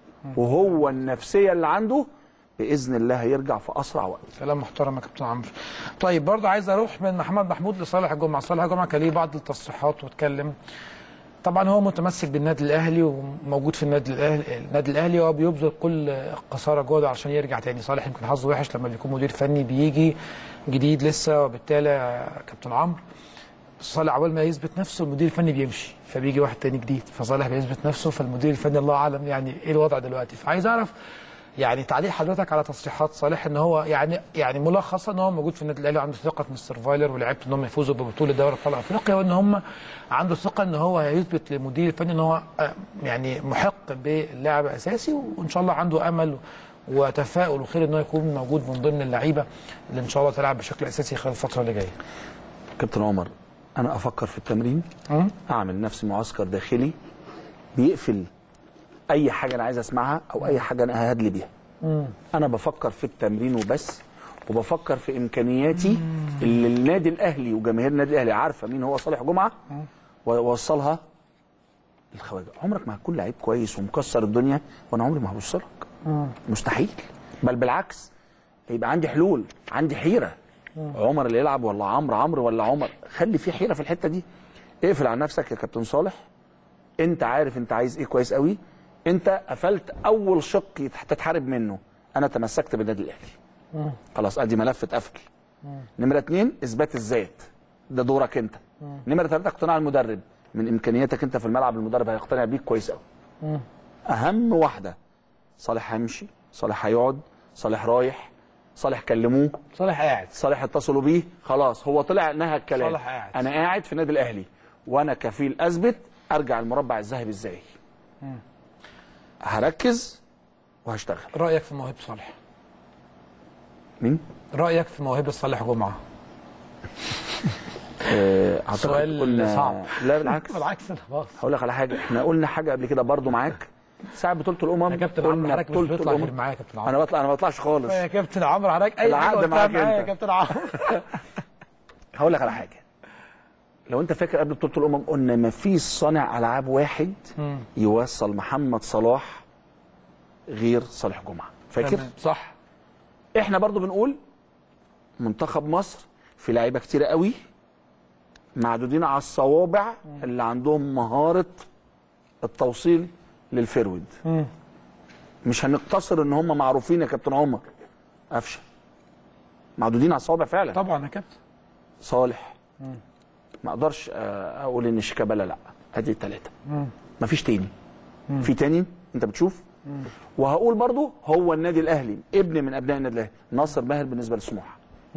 وهو النفسية اللي عنده بإذن الله هيرجع في أسرع وقت كلام محترم يا كابتن عمرو طيب برضه عايز اروح من محمد محمود لصالح جمعه صالح جمعه كان ليه بعض التصريحات واتكلم طبعا هو متمسك بالنادي الاهلي وموجود في النادي الاهلي النادي الاهلي وهو بيبذل كل قصارى جهده عشان يرجع تاني صالح يمكن حظه وحش لما بيكون مدير فني بيجي جديد لسه وبالتالي يا كابتن عمرو صالح اول ما يثبت نفسه المدير الفني بيمشي فبيجي واحد تاني جديد فصالح بيثبت نفسه فالمدير الفني الله اعلم يعني ايه الوضع دلوقتي فعايز اعرف يعني تعليق حضرتك على تصريحات صالح ان هو يعني يعني ملخصا ان هو موجود في النادي الاهلي وعنده ثقه مستر فايلر ولاعيبته ان هم يفوزوا ببطوله دوري ابطال افريقيا وان هم عنده ثقه ان هو هيثبت للمدير الفني ان هو آه، يعني محق باللاعب اساسي وان شاء الله عنده امل وتفاؤل وخير ان هو يكون موجود من ضمن اللعيبه اللي ان شاء الله تلعب بشكل اساسي خلال الفتره اللي جايه. كابتن عمر أنا أفكر في التمرين مم. أعمل نفسي معسكر داخلي بيقفل أي حاجة أنا عايز أسمعها أو أي حاجة أنا ههدلي بيها أنا بفكر في التمرين وبس وبفكر في إمكانياتي اللي النادي الأهلي وجماهير النادي الأهلي عارفة مين هو صالح جمعة وأوصلها للخواجة عمرك ما هتكون لعيب كويس ومكسر الدنيا وأنا عمري ما هبص لك مستحيل بل بالعكس يبقى عندي حلول عندي حيره عمر اللي يلعب ولا عمرو عمرو ولا عمر خلي في حيره في الحته دي اقفل على نفسك يا كابتن صالح انت عارف انت عايز ايه كويس قوي انت قفلت اول شق يتح- تتحارب منه انا تمسكت بالنادي الاهلي خلاص ادي ملف اتقفل نمره اتنين اثبات الذات ده دورك انت نمره ثلاثه اقتناع المدرب من امكانياتك انت في الملعب المدرب هيقتنع بيك كويس قوي اهم واحده صالح هيمشي صالح هيقعد صالح رايح صالح كلموه صالح قاعد صالح اتصلوا بيه خلاص هو طلع نهى الكلام صالح قاعد. انا قاعد في النادي الاهلي وانا كفيل اثبت ارجع المربع الذهبي ازاي هركز وهشتغل رايك في موهبه صالح مين رايك في موهبه صالح جمعه آه، أعتقد سؤال قلنا- صعب. لا بالعكس بالعكس انا خلاص هقول لك على حاجه احنا قلنا حاجه قبل كده برضو معاك ساعه بطوله الامم يا كابتن عمرو قلنا حضرتك مش بطوله بتطلع غير الامم معايا يا كابتن عمرو انا بطلع انا ما بطلعش خالص يا كابتن عمرو حضرتك اي العقد حاجه قلتها معاك معايا يا أنت. كابتن عمرو هقول لك على حاجه لو انت فاكر قبل بطوله الامم قلنا ما فيش صانع العاب واحد يوصل محمد صلاح غير صالح جمعه فاكر تمام، صح احنا برضو بنقول منتخب مصر في لعيبه كتيره قوي معدودين على الصوابع اللي عندهم مهاره التوصيل للفرود مش هنقتصر ان هم معروفين يا كابتن عمر قفشه معدودين على الصوابع فعلا طبعا يا كابتن صالح ما اقدرش آه، اقول ان شيكابالا لا ادي الثلاثه مفيش تاني في تاني انت بتشوف وهقول برضو هو النادي الاهلي ابن من ابناء النادي الاهلي ناصر ماهر بالنسبه لسموحه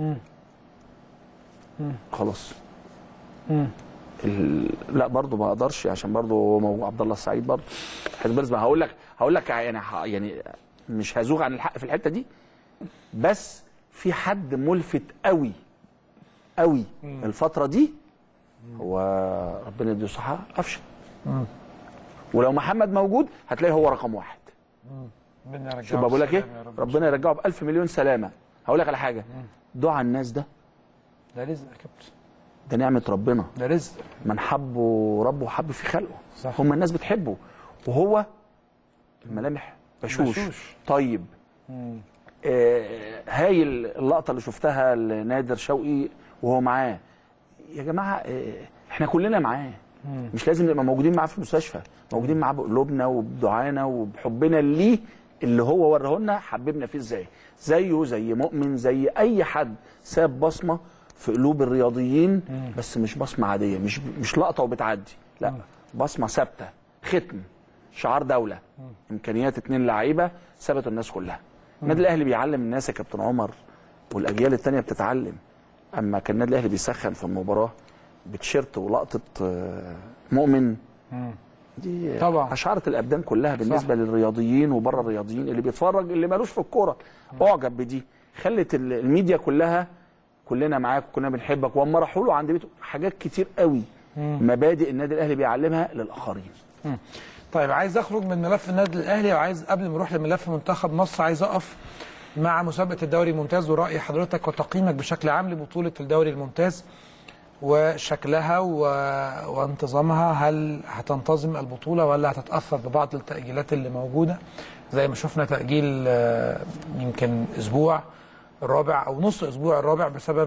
خلاص ال... لا برضو ما اقدرش عشان برضو هو مو- عبد الله السعيد برضو حزب الاسم هقول لك هقول لك يعني ه- يعني مش هزوغ عن الحق في الحته دي بس في حد ملفت قوي قوي الفتره دي هو ربنا يديه الصحه قفشه ولو محمد موجود هتلاقي هو رقم واحد شوف بقول لك ايه ربنا يرجعه بألف مليون سلامه هقول لك على حاجه دعاء الناس ده ده رزق يا كابتن ده نعمه ربنا ده رزق من حبه ربه حب في خلقه صح. هم الناس بتحبه وهو الملامح بشوش, بشوش. طيب آه هايل اللقطه اللي شفتها لنادر شوقي وهو معاه يا جماعه آه احنا كلنا معاه مش لازم نبقى موجودين معاه في المستشفى موجودين معاه بقلوبنا وبدعانا وبحبنا ليه اللي هو وراه لنا حببنا فيه ازاي زيه زي مؤمن زي اي حد ساب بصمه في قلوب الرياضيين بس مش بصمه عاديه مش مش لقطه وبتعدي لا بصمه ثابته ختم شعار دوله امكانيات اتنين لعيبه ثبتوا الناس كلها النادي الاهلي بيعلم الناس يا كابتن عمر والاجيال التانيه بتتعلم اما كان النادي الاهلي بيسخن في المباراه بتشيرت ولقطه آه، مؤمن دي طبعا. اشعرت الابدان كلها بالنسبه للرياضيين وبره الرياضيين اللي بيتفرج اللي مالوش في الكوره اعجب بدي خلت ال- الميديا كلها كلنا معاك وكلنا بنحبك واما راحوا له عند بيته حاجات كتير قوي مبادئ النادي الاهلي بيعلمها للاخرين طيب عايز اخرج من ملف النادي الاهلي وعايز قبل ما نروح لملف منتخب مصر عايز اقف مع مسابقه الدوري الممتاز وراي حضرتك وتقييمك بشكل عام لبطوله الدوري الممتاز وشكلها و... وانتظامها هل هتنتظم البطوله ولا هتتاثر ببعض التاجيلات اللي موجوده زي ما شفنا تاجيل آه، يمكن اسبوع الرابع او نص اسبوع الرابع بسبب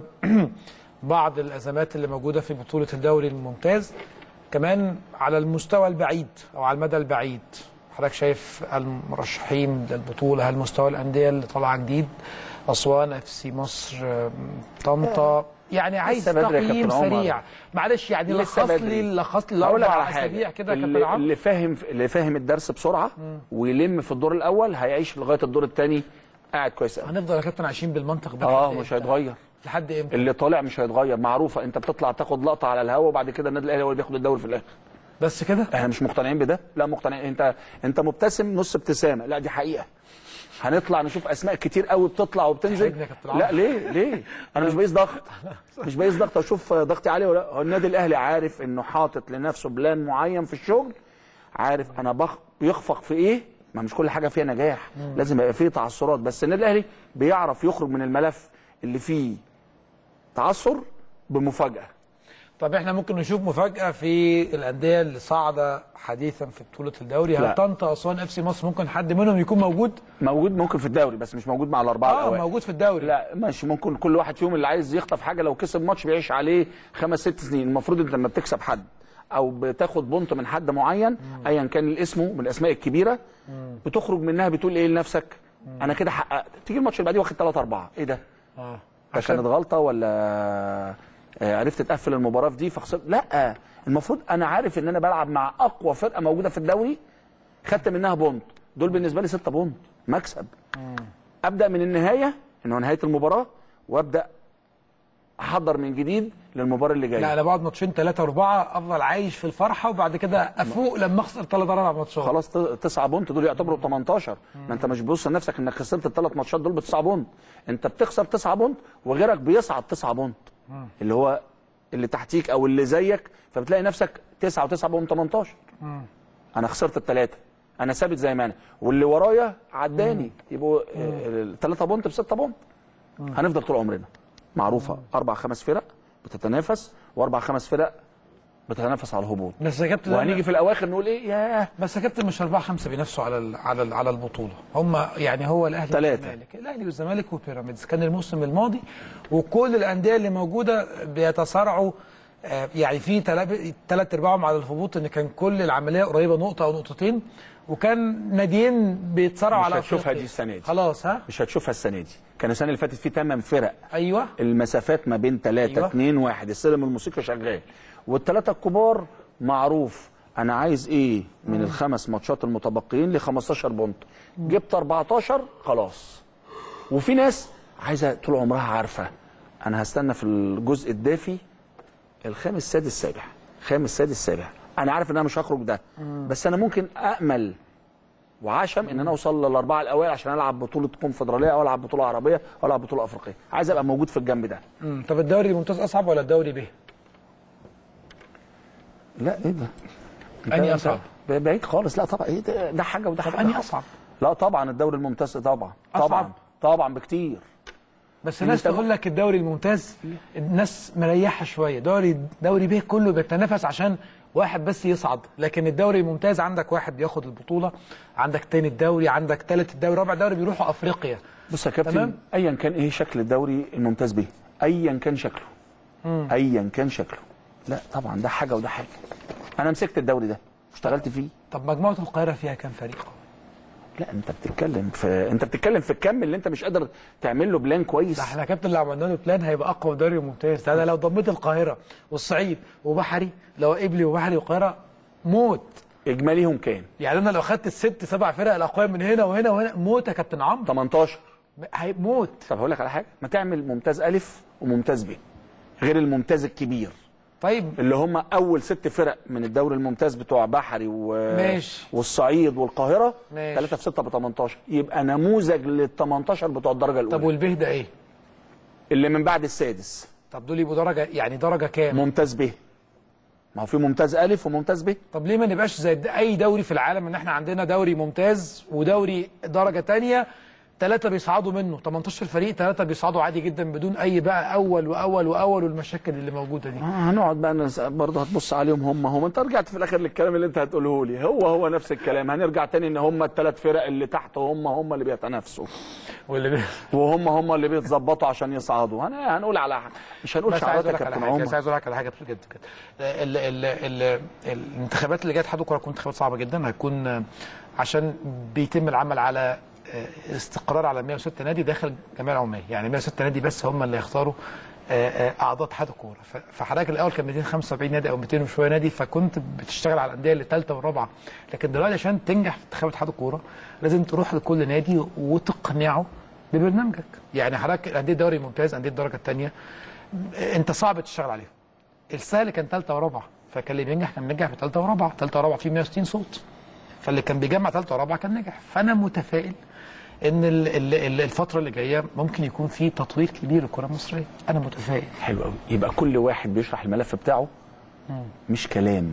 بعض الازمات اللي موجوده في بطوله الدوري الممتاز كمان على المستوى البعيد او على المدى البعيد حضرتك شايف المرشحين للبطوله هل مستوى الانديه اللي طالعه جديد اسوان اف سي مصر آم، طنطا يعني عايز بدري يا تقييم كابتن عمر. سريع معلش يعني لسه لخص بدري. لي لخص لي هقول لك الاربع على حاجه اسابيع كده يا كابتن اللي, عمرو اللي فاهم اللي فاهم الدرس بسرعه ويلم في الدور الاول هيعيش لغايه الدور الثاني قاعد كويس قوي هنفضل يا كابتن عايشين بالمنطق ده اه لحد مش إمتى؟ هيتغير لحد امتى اللي طالع مش هيتغير معروفه انت بتطلع تاخد لقطه على الهوا وبعد كده النادي الاهلي هو اللي بياخد الدوري في الاخر بس كده احنا مش مقتنعين بده لا مقتنعين انت انت مبتسم نص ابتسامه لا دي حقيقه هنطلع نشوف اسماء كتير قوي بتطلع وبتنزل تحرجني يا كابتن عمرو. لا ليه ليه انا مش بقيس ضغط مش بقيس ضغط اشوف ضغطي عالي ولا لا. هو النادي الاهلي عارف انه حاطط لنفسه بلان معين في الشغل عارف انا بخ بيخفق في ايه ما مش كل حاجه فيها نجاح لازم يبقى فيه تعثرات بس النادي الاهلي بيعرف يخرج من الملف اللي فيه تعثر بمفاجاه طب احنا ممكن نشوف مفاجاه في الانديه اللي صاعده حديثا في بطوله الدوري هل لا. طنطا اسوان اف سي مصر ممكن حد منهم يكون موجود موجود ممكن في الدوري بس مش موجود مع الاربعه اه الاوائل موجود في الدوري لا ماشي ممكن كل واحد فيهم اللي عايز يخطف حاجه لو كسب ماتش بيعيش عليه خمس ست سنين المفروض انت لما بتكسب حد او بتاخد بونت من حد معين ايا كان اسمه من الاسماء الكبيره بتخرج منها بتقول ايه لنفسك انا كده حققت تيجي الماتش اللي بعديه واخد 3 4 ايه ده؟ اه ده عشان كانت غلطه ولا آه، عرفت تقفل المباراه في دي فخسرت لا المفروض انا عارف ان انا بلعب مع اقوى فرقه موجوده في الدوري خدت منها بونت دول بالنسبه لي 6 بونت مكسب ابدا من النهايه ان هو نهايه المباراه وابدا احضر من جديد للمباراه اللي جايه لا انا بقعد ماتشين ثلاثه اربعه افضل عايش في الفرحه وبعد كده افوق لما اخسر ثلاث اربع ماتشات خلاص ت- تسعة بونت دول يعتبروا 18 ما انت مش بتبص لنفسك انك خسرت الثلاث ماتشات دول بتسعة بونت انت بتخسر تسعة بونت وغيرك بيصعد تسعة بونت اللي هو اللي تحتيك او اللي زيك فبتلاقي نفسك تسعة وتسعة بونت 18 انا خسرت الثلاثه انا ثابت زي ما انا واللي ورايا عداني يبقوا الثلاثه بونت بستة بونت هنفضل طول عمرنا معروفه اربع خمس فرق بتتنافس واربع خمس فرق بتتنافس على الهبوط بس يا كابتن وهنيجي في الاواخر نقول ايه ياه بس يا كابتن مش أربعة خمسة بينافسوا على ال- على ال- على البطولة هم يعني هو الأهلي تلاتة. والزمالك الأهلي والزمالك وبيراميدز كان الموسم الماضي وكل الأندية اللي موجودة بيتصارعوا آه، يعني في ثلاث أرباعهم على الهبوط إن كان كل العملية قريبة نقطة أو نقطتين وكان ناديين بيتصارعوا مش على هتشوفها أفريقيا. دي السنة دي. خلاص ها مش هتشوفها السنه دي كان السنه اللي فاتت في ثمان فرق أيوه المسافات ما بين ثلاثة أيوة. اتنين واحد السلم الموسيقي شغال والثلاثة الكبار معروف أنا عايز إيه من الخمس ماتشات المتبقيين ل 15 بونت جبت 14 خلاص وفي ناس عايزة طول عمرها عارفة أنا هستنى في الجزء الدافي الخامس سادس سابع خامس سادس سابع أنا عارف إن أنا مش هخرج ده بس أنا ممكن أأمل وعشم ان انا اوصل للاربعه الاوائل عشان العب بطوله كونفدراليه او العب بطوله عربيه او العب بطوله افريقيه عايز ابقى موجود في الجنب ده مم. طب الدوري الممتاز أصعب ولا الدوري به؟ لا ايه ده أنهي ده- أصعب؟ ده بعيد خالص لا طبعا ايه ده, ده حاجه وده طب حاجه أنهي أصعب؟ لا طبعا الدوري الممتاز طبعا أصعب؟ طبعا طبعا بكتير بس إن الناس أنت- تقول لك الدوري الممتاز الناس مريحه شويه دوري دوري بيه كله بيتنافس عشان واحد بس يصعد لكن الدوري الممتاز عندك واحد بياخد البطوله عندك تاني الدوري عندك تالت الدوري رابع دوري بيروحوا افريقيا بص يا كابتن تمام. ايا كان ايه شكل الدوري الممتاز به ايا كان شكله ايا كان شكله لا طبعا ده حاجه وده حاجه انا مسكت الدوري ده اشتغلت فيه طب مجموعه القاهره فيها كام فريق لا انت بتتكلم في انت بتتكلم في الكم اللي انت مش قادر تعمل له بلان كويس ده احنا يا كابتن لو عملنا له بلان هيبقى اقوى دوري ممتاز ده أنا لو ضميت القاهره والصعيد وبحري لو قبلي وبحري والقاهره موت اجماليهم كام يعني انا لو خدت الست سبع فرق الاقوياء من هنا وهنا وهنا موت يا كابتن عمرو 18 هيموت طب هقول لك على حاجه ما تعمل ممتاز الف وممتاز ب غير الممتاز الكبير طيب اللي هم اول ست فرق من الدوري الممتاز بتوع بحري و... ماشي. والصعيد والقاهره ماشي. 3 في 6 ب 18 يبقى نموذج لل 18 بتوع الدرجه الاولى طب والبه ده ايه؟ اللي من بعد السادس طب دول يبقوا درجه يعني درجه كام؟ ممتاز ب ما هو في ممتاز الف وممتاز ب طب ليه ما نبقاش زي د- اي دوري في العالم ان احنا عندنا دوري ممتاز ودوري درجه تانية ثلاثة بيصعدوا منه 18 فريق ثلاثة بيصعدوا عادي جدا بدون أي بقى أول وأول وأول والمشاكل اللي موجودة دي آه هنقعد بقى نس... برضه هتبص عليهم هم هم انت رجعت في الاخر للكلام اللي انت هتقوله لي هو هو نفس الكلام هنرجع تاني ان هم الثلاث فرق اللي تحت هم هم اللي بيتنافسوا واللي بي... وهم هم اللي بيتظبطوا عشان يصعدوا هن... هنقول على مش هنقول بس عايز شعارات اقول يا لك على كابتن حاجه بس عمر عايز اقول لك على حاجه بجد كده ال ال ال ال الانتخابات اللي جايه اتحاد الكوره هتكون انتخابات صعبه جدا هيكون آه، عشان بيتم العمل على آه، استقرار على 106 نادي داخل جميع العمال يعني 106 نادي بس هم اللي يختاروا آه، آه، اعضاء اتحاد الكوره ف- فحضرتك الاول كان 275 نادي او 200 وشويه نادي فكنت بتشتغل على الانديه اللي ثالثه والرابعه لكن دلوقتي عشان تنجح في انتخاب اتحاد الكوره لازم تروح لكل نادي وتقنعه ببرنامجك يعني حضرتك انديه الدوري الممتاز انديه الدرجه الثانيه انت صعب تشتغل عليهم السهل كان ثالثه ورابعه فكان اللي بينجح كان نجح بثالثه ورابعه ثالثه ورابعه فيه 160 صوت فاللي كان بيجمع ثالثه ورابعه كان نجح فانا متفائل ان ال- ال- ال- الفتره اللي جايه ممكن يكون في تطوير كبير للكره المصريه انا متفائل حلو قوي يبقى كل واحد بيشرح الملف بتاعه مش كلام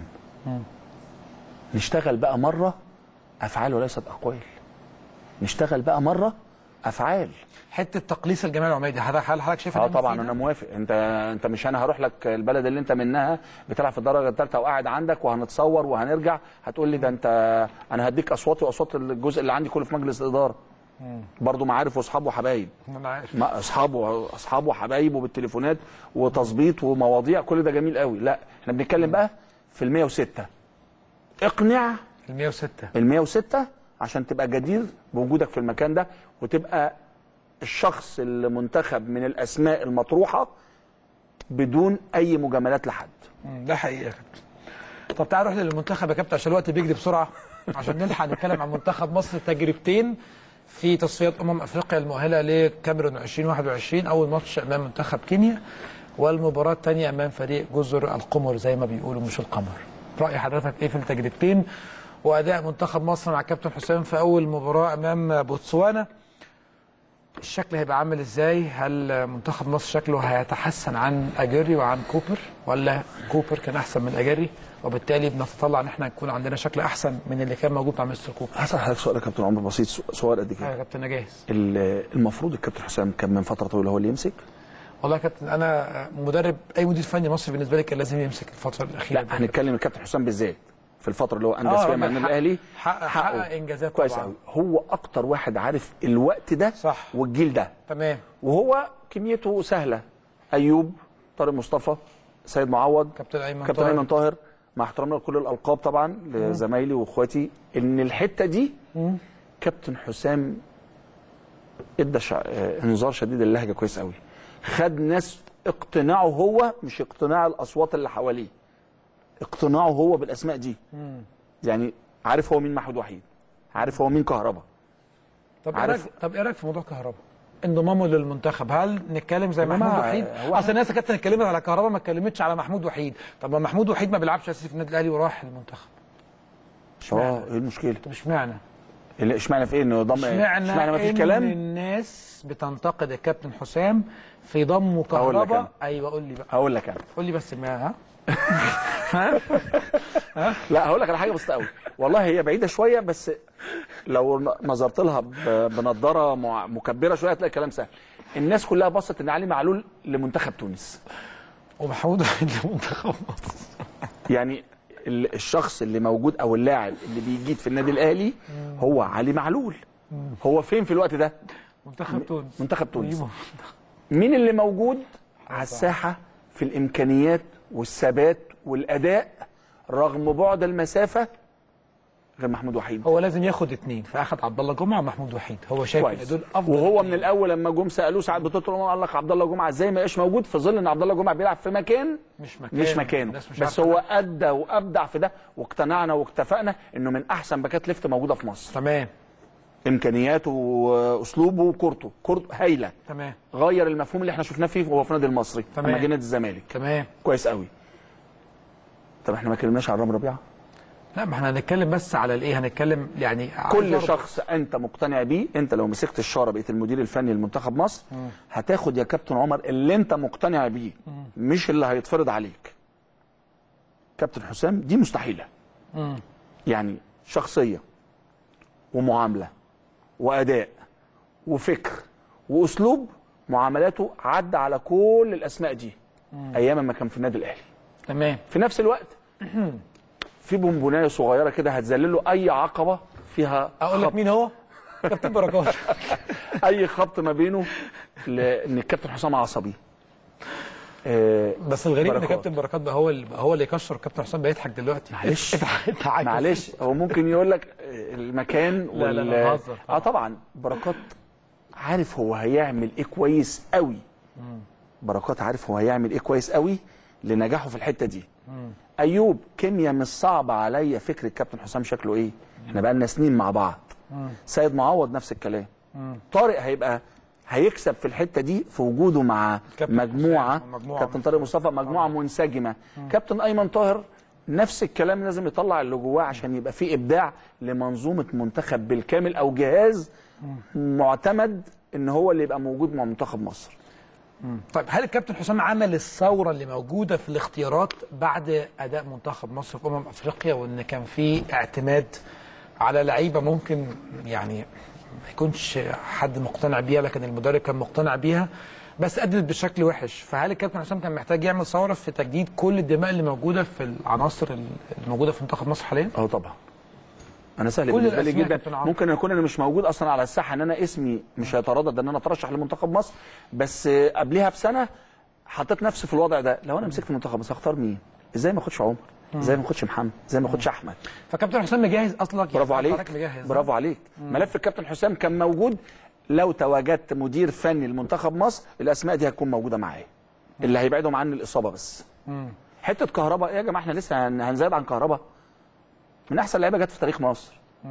نشتغل بقى مره افعال وليست اقوال نشتغل بقى مره افعال حته تقليص الجمعيه العموميه دي حضرتك هل حضرتك شايف اه إنها طبعا مفيدة؟ انا موافق انت انت مش انا هروح لك البلد اللي انت منها بتلعب في الدرجه الثالثه وقاعد عندك وهنتصور وهنرجع هتقول لي ده انت انا هديك اصواتي واصوات الجزء اللي عندي كله في مجلس الاداره برضه معارف واصحاب وحبايب انا عارف ما اصحاب واصحاب وحبايب وبالتليفونات وتظبيط ومواضيع كل ده جميل قوي لا احنا بنتكلم بقى في ال 106 اقنع ال 106 ال 106 عشان تبقى جدير بوجودك في المكان ده وتبقى الشخص المنتخب من الاسماء المطروحه بدون اي مجاملات لحد مم، ده حقيقه يا كابتن طب تعال نروح للمنتخب يا كابتن عشان الوقت بيجري بسرعه عشان نلحق نتكلم عن منتخب مصر تجربتين في تصفيات امم افريقيا المؤهله لكاميرون 2021 اول ماتش امام منتخب كينيا والمباراه الثانيه امام فريق جزر القمر زي ما بيقولوا مش القمر راي حضرتك ايه في التجربتين واداء منتخب مصر مع كابتن حسام في اول مباراه امام بوتسوانا الشكل هيبقى عامل ازاي؟ هل منتخب مصر شكله هيتحسن عن اجري وعن كوبر ولا كوبر كان احسن من اجري وبالتالي بنتطلع ان احنا يكون عندنا شكل احسن من اللي كان موجود مع مستر كوبر؟ هسأل حضرتك سؤال يا كابتن عمر بسيط سؤال قد آه كده يا كابتن انا جاهز ال- المفروض الكابتن حسام كان من فتره طويله هو اللي يمسك والله يا كابتن انا مدرب اي مدير فني مصري بالنسبه لي كان لازم يمسك الفتره الاخيره لا دي. هنتكلم الكابتن حسام بالذات في الفتره اللي هو انجز آه، فيها مع راجل النادي حقق- الاهلي حقق- حقه. حقق إنجازات كويس طبعاً. قوي هو اكتر واحد عارف الوقت ده صح. والجيل ده تمام وهو كميته سهله ايوب طارق مصطفى سيد معوض كابتن ايمن كابتن طاهر. ايمن طاهر مع احترامنا لكل الالقاب طبعا لزمايلي واخواتي ان الحته دي كابتن حسام ادى شع... آه، انذار شديد اللهجه كويس قوي خد ناس اقتناعه هو مش اقتناع الاصوات اللي حواليه اقتناعه هو بالاسماء دي يعني عارف هو مين محمود وحيد عارف هو مين كهربا طب ايه عارف- رايك طب ايه رايك في موضوع كهربا؟ انضمامه للمنتخب هل نتكلم زي يا محمود جماعة، وحيد؟ هو- اصل الناس كانت اتكلمت على كهربا ما اتكلمتش على محمود وحيد، طب ما محمود وحيد ما بيلعبش اساسي في النادي الاهلي وراح المنتخب. اه ايه المشكله؟ طب اشمعنى؟ اللي- اشمعنى في ايه انه ضم اشمعنى اشمعنى ما فيش ان كلام؟ الناس بتنتقد الكابتن حسام في ضمه أقول لك كهربا أنا. ايوه قول لي بقى هقول لك انا قول لي بس ما ها لا هقول لك على حاجه بسيطه قوي والله هي بعيده شويه بس لو ن- نظرت لها ب- بنضاره مع- مكبره شويه هتلاقي الكلام سهل الناس كلها بصت ان علي معلول لمنتخب تونس ومحمود وحيد لمنتخب مصر يعني ال- الشخص اللي موجود او اللاعب اللي بيجيد في النادي الاهلي هو علي معلول هو فين في الوقت ده منتخب تونس منتخب تونس نجيبه. مين اللي موجود على الساحه في الامكانيات والثبات والاداء رغم بعد المسافه غير محمود وحيد هو لازم ياخد اثنين فاخد عبد الله جمعه ومحمود وحيد هو شايف ان كويس دول افضل وهو اتنين. من الاول لما جم سالوه ساعات بطوله الامم قال لك عبد الله جمعه ازاي ما يبقاش موجود في ظل ان عبد الله جمعه بيلعب في مكان مش مكان مش مكانه الناس مش بس عارفة هو ادى وابدع في ده واقتنعنا واكتفأنا انه من احسن باكات ليفت موجوده في مصر تمام امكانياته واسلوبه وكورته كورته هايله تمام غير المفهوم اللي احنا شفناه فيه وهو في النادي المصري تمام. لما جه نادي الزمالك تمام كويس قوي طب احنا ما اتكلمناش عن رامي ربيعه لا ما احنا هنتكلم بس على الايه هنتكلم يعني عايز كل أعرف- شخص انت مقتنع بيه انت لو مسكت الشاره بقيت المدير الفني لمنتخب مصر هتاخد يا كابتن عمر اللي انت مقتنع بيه مش اللي هيتفرض عليك كابتن حسام دي مستحيله مم. يعني شخصيه ومعامله واداء وفكر واسلوب معاملاته عدى على كل الاسماء دي ايام ما كان في النادي الاهلي تمام في نفس الوقت في بونبونايه صغيره كده هتذلله اي عقبه فيها اقول لك خبط. مين هو كابتن بركات اي خبط ما بينه لان الكابتن حسام عصبي آه، بس الغريب ان بركات. كابتن بركات بقى هو اللي هو اللي يكشر كابتن حسام بيضحك دلوقتي معلش انت عايز- معلش هو ممكن يقول لك آه، المكان لا، لا، لا، بهزر اه طبعا بركات عارف هو هيعمل ايه كويس قوي بركات عارف هو هيعمل ايه كويس قوي لنجاحه في الحته دي ايوب كيمياء مش صعبه عليا فكر الكابتن حسام شكله ايه احنا بقى لنا سنين مع بعض سيد معوض نفس كلام طارق هيبقى هيكسب في الحته دي في وجوده مع كابتن مجموعه حسام ومجموعة كابتن طارق مصطفى مجموعه منسجمه كابتن ايمن طاهر نفس الكلام لازم يطلع اللي جواه عشان يبقى في ابداع لمنظومه منتخب بالكامل او جهاز معتمد ان هو اللي يبقى موجود مع منتخب مصر طيب هل الكابتن حسام عمل الثوره اللي موجوده في الاختيارات بعد اداء منتخب مصر في امم افريقيا وان كان في اعتماد على لعيبه ممكن يعني ما يكونش حد مقتنع بيها لكن المدرب كان مقتنع بيها بس ادت بشكل وحش فهل الكابتن حسام كان محتاج يعمل ثوره في تجديد كل الدماء اللي موجوده في العناصر الموجوده في منتخب مصر حاليا؟ اه طبعا انا سهل كل بالنسبه لي الأسماء جدا كابتن عمرو. ممكن اكون انا مش موجود اصلا على الساحه ان انا اسمي مش هيتردد ان انا اترشح لمنتخب مصر بس آه، قبلها بسنه حطيت نفسي في الوضع ده لو انا مسكت منتخب مصر هختار مين ازاي ما اخدش عمر ازاي ما اخدش محمد ازاي ما اخدش احمد فكابتن حسام مجهز اصلا برافو عليك حضرتك مجهز برافو عليك ملف الكابتن حسام كان موجود لو تواجدت مدير فني لمنتخب مصر الاسماء دي هتكون موجوده معايا اللي هيبعدهم عني الاصابه بس حته كهرباء إيه يا جماعه احنا لسه هن- هنزايد عن كهرباء من احسن لعيبه جت في تاريخ مصر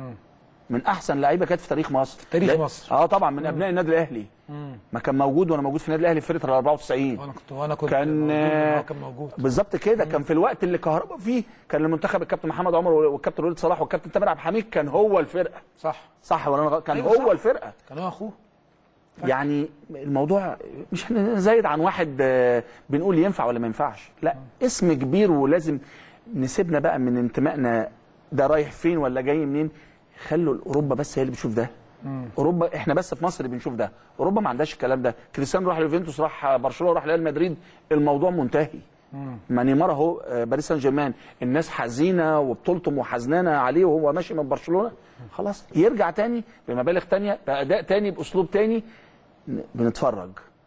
من احسن لعيبه جت في تاريخ مصر تاريخ لا- مصر. اه طبعا من ابناء النادي الاهلي ما كان موجود وانا موجود في النادي الاهلي في فرقه ال 94 وانا كنت وانا كنت كان موجود إن هو كان موجود بالظبط كده كان في الوقت اللي كهربا فيه كان المنتخب الكابتن محمد عمر والكابتن وليد صلاح والكابتن تامر عبد الحميد كان هو الفرقه صح صح ولا انا غلط؟ كان أيوة هو صح. الفرقه كان هو اخوه يعني الموضوع مش هنزايد عن واحد آه، بنقول ينفع ولا ما ينفعش لا اسم كبير ولازم نسيبنا بقى من انتمائنا ده رايح فين ولا جاي منين خلوا اوروبا بس هي اللي بتشوف ده اوروبا احنا بس في مصر اللي بنشوف ده اوروبا ما عندهاش الكلام ده كريستيانو راح ليوفنتوس راح برشلونه راح ريال مدريد الموضوع منتهي ما نيمار اهو آه، باريس سان جيرمان الناس حزينه وبطولته وحزنانه عليه وهو ماشي من برشلونه خلاص يرجع تاني بمبالغ تانية باداء تاني باسلوب تاني ن- بنتفرج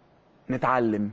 نتعلم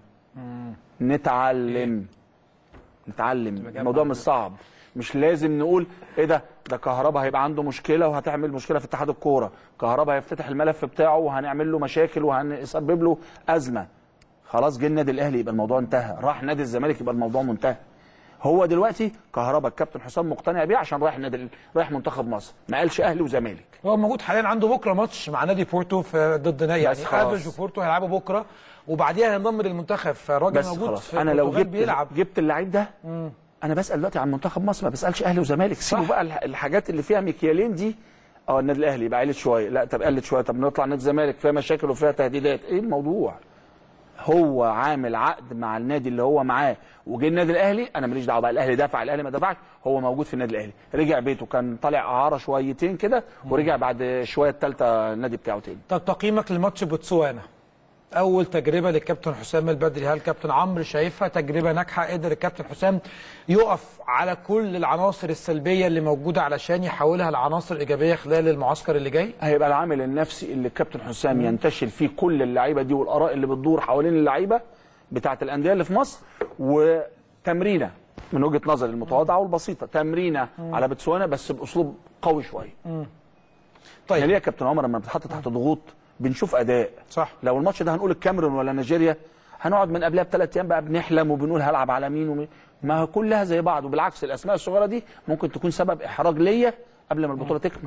نتعلم نتعلم الموضوع مش صعب مش لازم نقول ايه ده ده كهربا هيبقى عنده مشكله وهتعمل مشكله في اتحاد الكوره كهربا هيفتتح الملف بتاعه وهنعمل له مشاكل وهنسبب له ازمه خلاص جه النادي الاهلي يبقى الموضوع انتهى راح نادي الزمالك يبقى الموضوع منتهى هو دلوقتي كهربا الكابتن حسام مقتنع بيه عشان رايح النادي رايح منتخب مصر ما قالش اهلي وزمالك هو موجود حاليا عنده بكره ماتش مع نادي بورتو في ضد نادي يعني بس خلاص. افرج وبورتو هيلعبوا بكره وبعديها هينضم للمنتخب فالراجل بس موجود خلاص في انا لو البرتغال جبت بيلعب جبت اللعيب ده انا بسال دلوقتي عن منتخب مصر ما بسالش اهلي وزمالك سيبوا صح. بقى الح- الحاجات اللي فيها مكيالين دي اه النادي الاهلي يبقى قلت شويه لا طب قلت شويه طب نطلع نادي الزمالك فيها مشاكل وفيها تهديدات ايه الموضوع هو عامل عقد مع النادي اللي هو معاه وجه النادي الاهلي انا ماليش دعوه بقى الاهلي دفع الاهلي ما دفعش هو موجود في النادي الاهلي رجع بيته كان طالع اعاره شويتين كده ورجع بعد شويه الثالثه النادي بتاعه تاني طب تقييمك لماتش بوتسوانا اول تجربه للكابتن حسام البدري هل كابتن عمرو شايفها تجربه ناجحه قدر الكابتن حسام يقف على كل العناصر السلبيه اللي موجوده علشان يحولها لعناصر ايجابيه خلال المعسكر اللي جاي هيبقى العامل النفسي اللي الكابتن حسام ينتشل فيه كل اللعيبه دي والاراء اللي بتدور حوالين اللعيبه بتاعه الانديه اللي في مصر وتمرينه من وجهه نظري المتواضعه والبسيطه تمرينه على بتسوانا بس باسلوب قوي شويه يعني طيب ليه يا كابتن عمر لما بتتحط تحت ضغوط بنشوف اداء صح لو الماتش ده هنقول الكاميرون ولا نيجيريا هنقعد من قبلها بثلاث ايام بقى بنحلم وبنقول هلعب على مين ومين ما هو كلها زي بعض وبالعكس الاسماء الصغيره دي ممكن تكون سبب احراج ليا قبل ما البطوله تكمل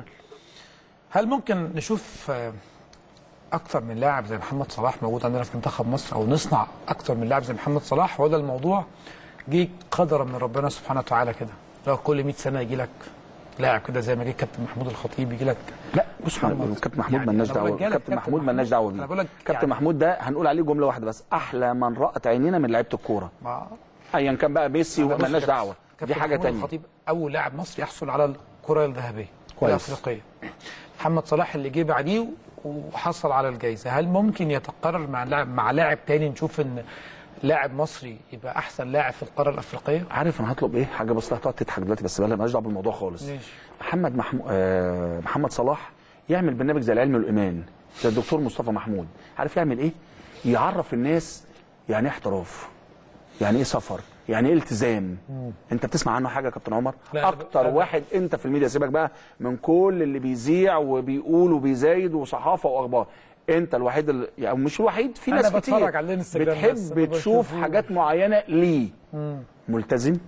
هل ممكن نشوف آه، اكتر من لاعب زي محمد صلاح موجود عندنا في منتخب مصر او نصنع اكتر من لاعب زي محمد صلاح ولا الموضوع جه قدرا من ربنا سبحانه وتعالى كده لو كل 100 سنه يجي لك لاعب كده زي ما جه كابتن محمود الخطيب يجي لك لا بص محمد. كابتن محمود يعني مالناش أنا بقول دعوه لك كابتن كابتن محمود محمود. مالناش دعوه أنا بيه بقول لك كابتن يعني- محمود ده هنقول عليه جمله واحده بس احلى من رأت عينينا من لعيبه الكوره مع ايا كان بقى ميسي أنا بص مالناش كابتن- دعوه دي كابتن حاجه محمود تانية الخطيب اول لاعب مصري يحصل على الكره الذهبيه كويس. الافريقيه محمد صلاح اللي جه بعديه وحصل على الجائزه هل ممكن يتقرر مع لاعب مع لاعب تاني نشوف ان لاعب مصري يبقى احسن لاعب في القاره الافريقيه عارف انا هطلب ايه حاجه بس هتقعد تضحك دلوقتي بس بلا مالناش دعوه بالموضوع خالص ماشي. محمد محمو... آه... محمد صلاح يعمل برنامج زي العلم والايمان زي الدكتور مصطفى محمود عارف يعمل ايه يعرف الناس يعني ايه احتراف يعني ايه سفر يعني ايه التزام انت بتسمع عنه حاجه يا كابتن عمر لا، أنا ب- اكتر أنا- واحد انت في الميديا سيبك بقى من كل اللي بيذيع وبيقول وبيزايد وصحافه واخبار انت الوحيد اللي يعني مش الوحيد في أنا ناس بتفرج كتير على الانستجرام بتحب بس، ما تشوف بشوفوش. حاجات معينه ليه ملتزم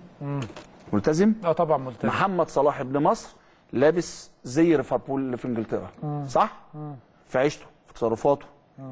ملتزم اه طبعا ملتزم محمد صلاح ابن مصر لابس زي ليفربول اللي في انجلترا صح في عيشته في تصرفاته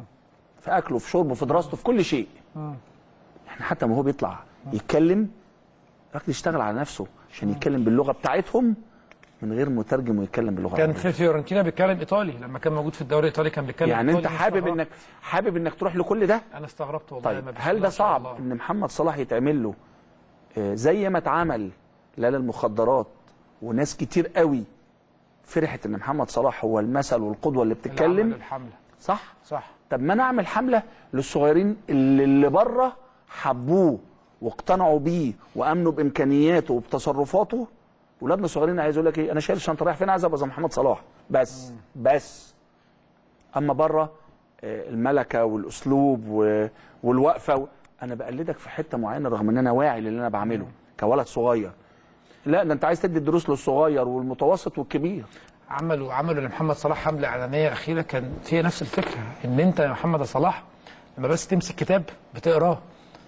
في اكله في شربه في دراسته في كل شيء احنا حتى ما هو بيطلع يتكلم الراجل يشتغل على نفسه عشان يتكلم باللغه بتاعتهم من غير مترجم ويتكلم باللغه كان العربية. في فيورنتينا بيتكلم ايطالي لما كان موجود في الدوري الايطالي كان بيتكلم يعني انت إيطالي. أنا حابب استغربت. انك حابب انك تروح لكل ده انا استغربت والله طيب ما بسم هل الله ده ما شاء صعب الله. ان محمد صلاح يتعمل له آه، زي ما اتعمل لا للمخدرات وناس كتير قوي فرحت ان محمد صلاح هو المثل والقدوه اللي اللي عمل بتتكلم الحمله صح صح طب ما انا اعمل حمله للصغيرين اللي, اللي بره حبوه واقتنعوا بيه وامنوا بامكانياته وبتصرفاته ولادنا الصغيرين عايز يقول لك ايه انا شايل الشنطه رايح فين عايز ابقى زي محمد صلاح بس بس اما بره آه، الملكه والاسلوب و- والوقفه و... انا بقلدك في حته معينه رغم ان انا واعي للي انا بعمله كولد صغير لا ده انت عايز تدي الدروس للصغير والمتوسط والكبير عملوا عملوا لمحمد صلاح حمله اعلانيه اخيره كانت هي نفس الفكره ان انت يا محمد صلاح لما بس تمسك كتاب بتقراه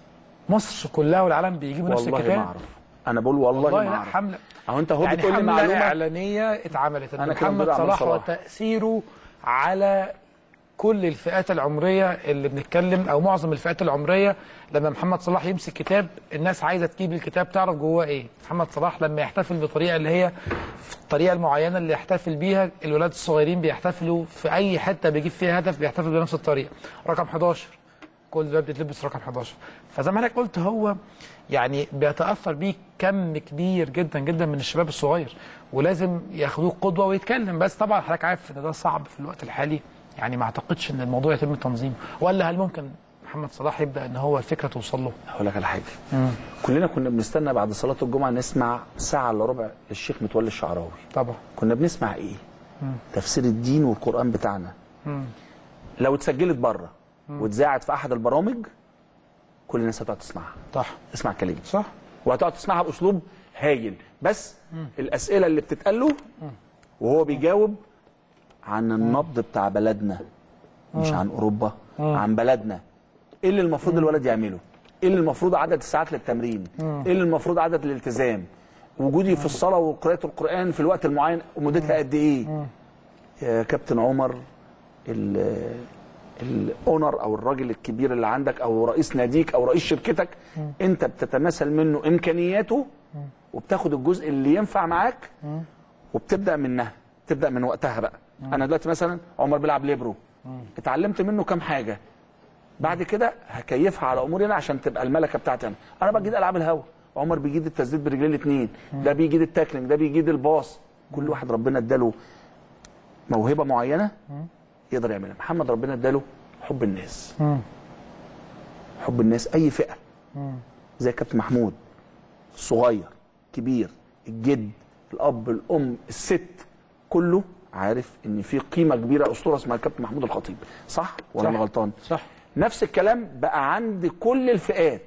مصر كلها والعالم بيجيبوا نفس والله الكتاب ما اعرف انا بقول والله, والله ما لا اعرف حمله اهو انت هو يعني بتقول لي حمله معلومه اعلانيه اتعملت ان أنا كده محمد بقول عماد صلاح صلاح. وتاثيره على كل الفئات العمريه اللي بنتكلم او معظم الفئات العمريه لما محمد صلاح يمسك كتاب الناس عايزه تجيب الكتاب تعرف جواه ايه محمد صلاح لما يحتفل بطريقه اللي هي في الطريقه المعينه اللي يحتفل بيها الولاد الصغيرين بيحتفلوا في اي حته بيجيب فيها هدف بيحتفل بنفس الطريقه رقم 11 كل ده بيتلبس رقم 11 فزي ما انا قلت هو يعني بيتاثر بيه كم كبير جدا جدا من الشباب الصغير ولازم ياخدوه قدوه ويتكلم بس طبعا حضرتك عارف ان ده صعب في الوقت الحالي يعني ما اعتقدش ان الموضوع يتم تنظيمه ولا هل ممكن محمد صلاح يبدا ان هو الفكره توصل له هقول لك على حاجه كلنا كنا بنستنى بعد صلاه الجمعه نسمع ساعه الا ربع للشيخ متولي الشعراوي طبعا كنا بنسمع ايه تفسير الدين والقران بتاعنا لو اتسجلت بره واتذاعت في احد البرامج كل الناس هتقعد تسمعها صح اسمع كلامي صح وهتقعد تسمعها باسلوب هايل بس الاسئله اللي بتتقال له وهو بيجاوب عن النبض بتاع بلدنا مش عن اوروبا عن بلدنا ايه اللي المفروض الولد يعمله ايه اللي المفروض عدد الساعات للتمرين ايه اللي المفروض عدد الالتزام وجودي في الصلاه وقراءه القران في الوقت المعين ومدتها قد ايه يا كابتن عمر ال- الاونر او الراجل الكبير اللي عندك او رئيس ناديك او رئيس شركتك انت بتتمثل منه امكانياته وبتاخد الجزء اللي ينفع معاك وبتبدا منها تبدا من وقتها بقى انا دلوقتي مثلا عمر بيلعب ليبرو اتعلمت منه كام حاجه بعد كده هكيفها على اموري انا عشان تبقى الملكه بتاعتي انا انا بقى جيت العاب الهوا عمر بيجيد التسديد برجليه الاثنين ده بيجيد التاكلينج ده بيجيد الباص كل واحد ربنا اداله موهبه معينه يقدر يعملها محمد ربنا اداله حب الناس حب الناس اي فئه زي كابتن محمود صغير كبير الجد الاب الام الست كله عارف ان في قيمه كبيره اسطوره اسمها كابتن محمود الخطيب صح ولا صح. انا غلطان صح نفس الكلام بقى عند كل الفئات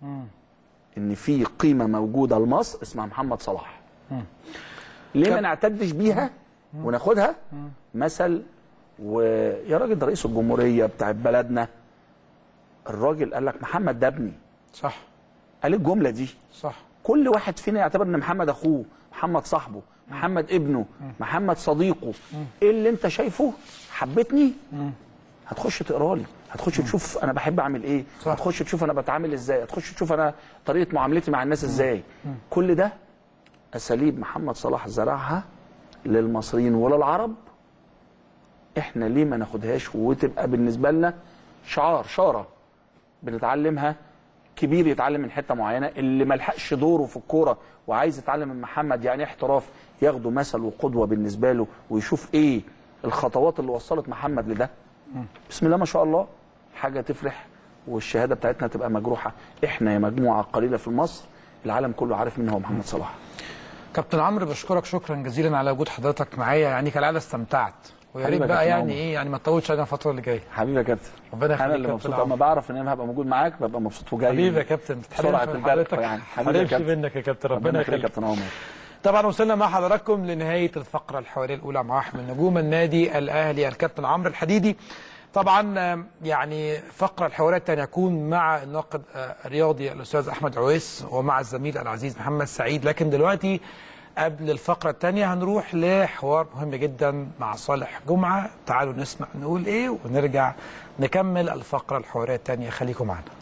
ان في قيمه موجوده لمصر اسمها محمد صلاح ليه ما نعتدش بيها وناخدها مثل ويا راجل ده رئيس الجمهوريه بتاع بلدنا الراجل قال لك محمد ده ابني صح قال الجمله دي صح كل واحد فينا يعتبر ان محمد اخوه محمد صاحبه محمد ابنه محمد صديقه ايه اللي انت شايفه حبتني هتخش تقرا لي هتخش تشوف انا بحب اعمل ايه صح. هتخش تشوف انا بتعامل ازاي هتخش تشوف انا طريقه معاملتي مع الناس ازاي كل ده اساليب محمد صلاح زرعها للمصريين وللعرب احنا ليه ما ناخدهاش وتبقى بالنسبه لنا شعار شاره بنتعلمها كبير يتعلم من حته معينه اللي ما لحقش دوره في الكوره وعايز يتعلم من محمد يعني إيه احتراف ياخده مثل وقدوه بالنسبه له ويشوف ايه الخطوات اللي وصلت محمد لده بسم الله ما شاء الله حاجه تفرح والشهاده بتاعتنا تبقى مجروحه احنا يا مجموعه قليله في مصر العالم كله عارف مين هو محمد صلاح كابتن عمرو بشكرك شكرا جزيلا على وجود حضرتك معايا يعني كالعاده استمتعت ويا ريت حبيبي يا بقى كابتن يعني عمر. ايه يعني ما تطولش علينا الفتره اللي جايه حبيبي يا كابتن ربنا يخليك انا اللي كابتن مبسوط عمرو. لما بعرف ان انا هبقى موجود معاك ببقى مبسوط وجاي حبيبي يا كابتن سرعة تتحرمش من البرق حضرتك يعني. حبيبي يا حبيبي كابتن. منك يا كابتن ربنا ربنا يخليك يا يخليك كابتن عمر طبعا وصلنا مع حضراتكم لنهايه الفقره الحواريه الاولى مع واحد من نجوم النادي الاهلي الكابتن عمرو الحديدي طبعا آم، يعني فقره الحواريه الثانيه هتكون مع الناقد آه، الرياضي الاستاذ احمد عويس ومع الزميل العزيز محمد سعيد لكن دلوقتي قبل الفقره الثانيه هنروح لحوار مهم جدا مع صالح جمعه تعالوا نسمع نقول ايه ونرجع نكمل الفقره الحواريه الثانيه خليكم معنا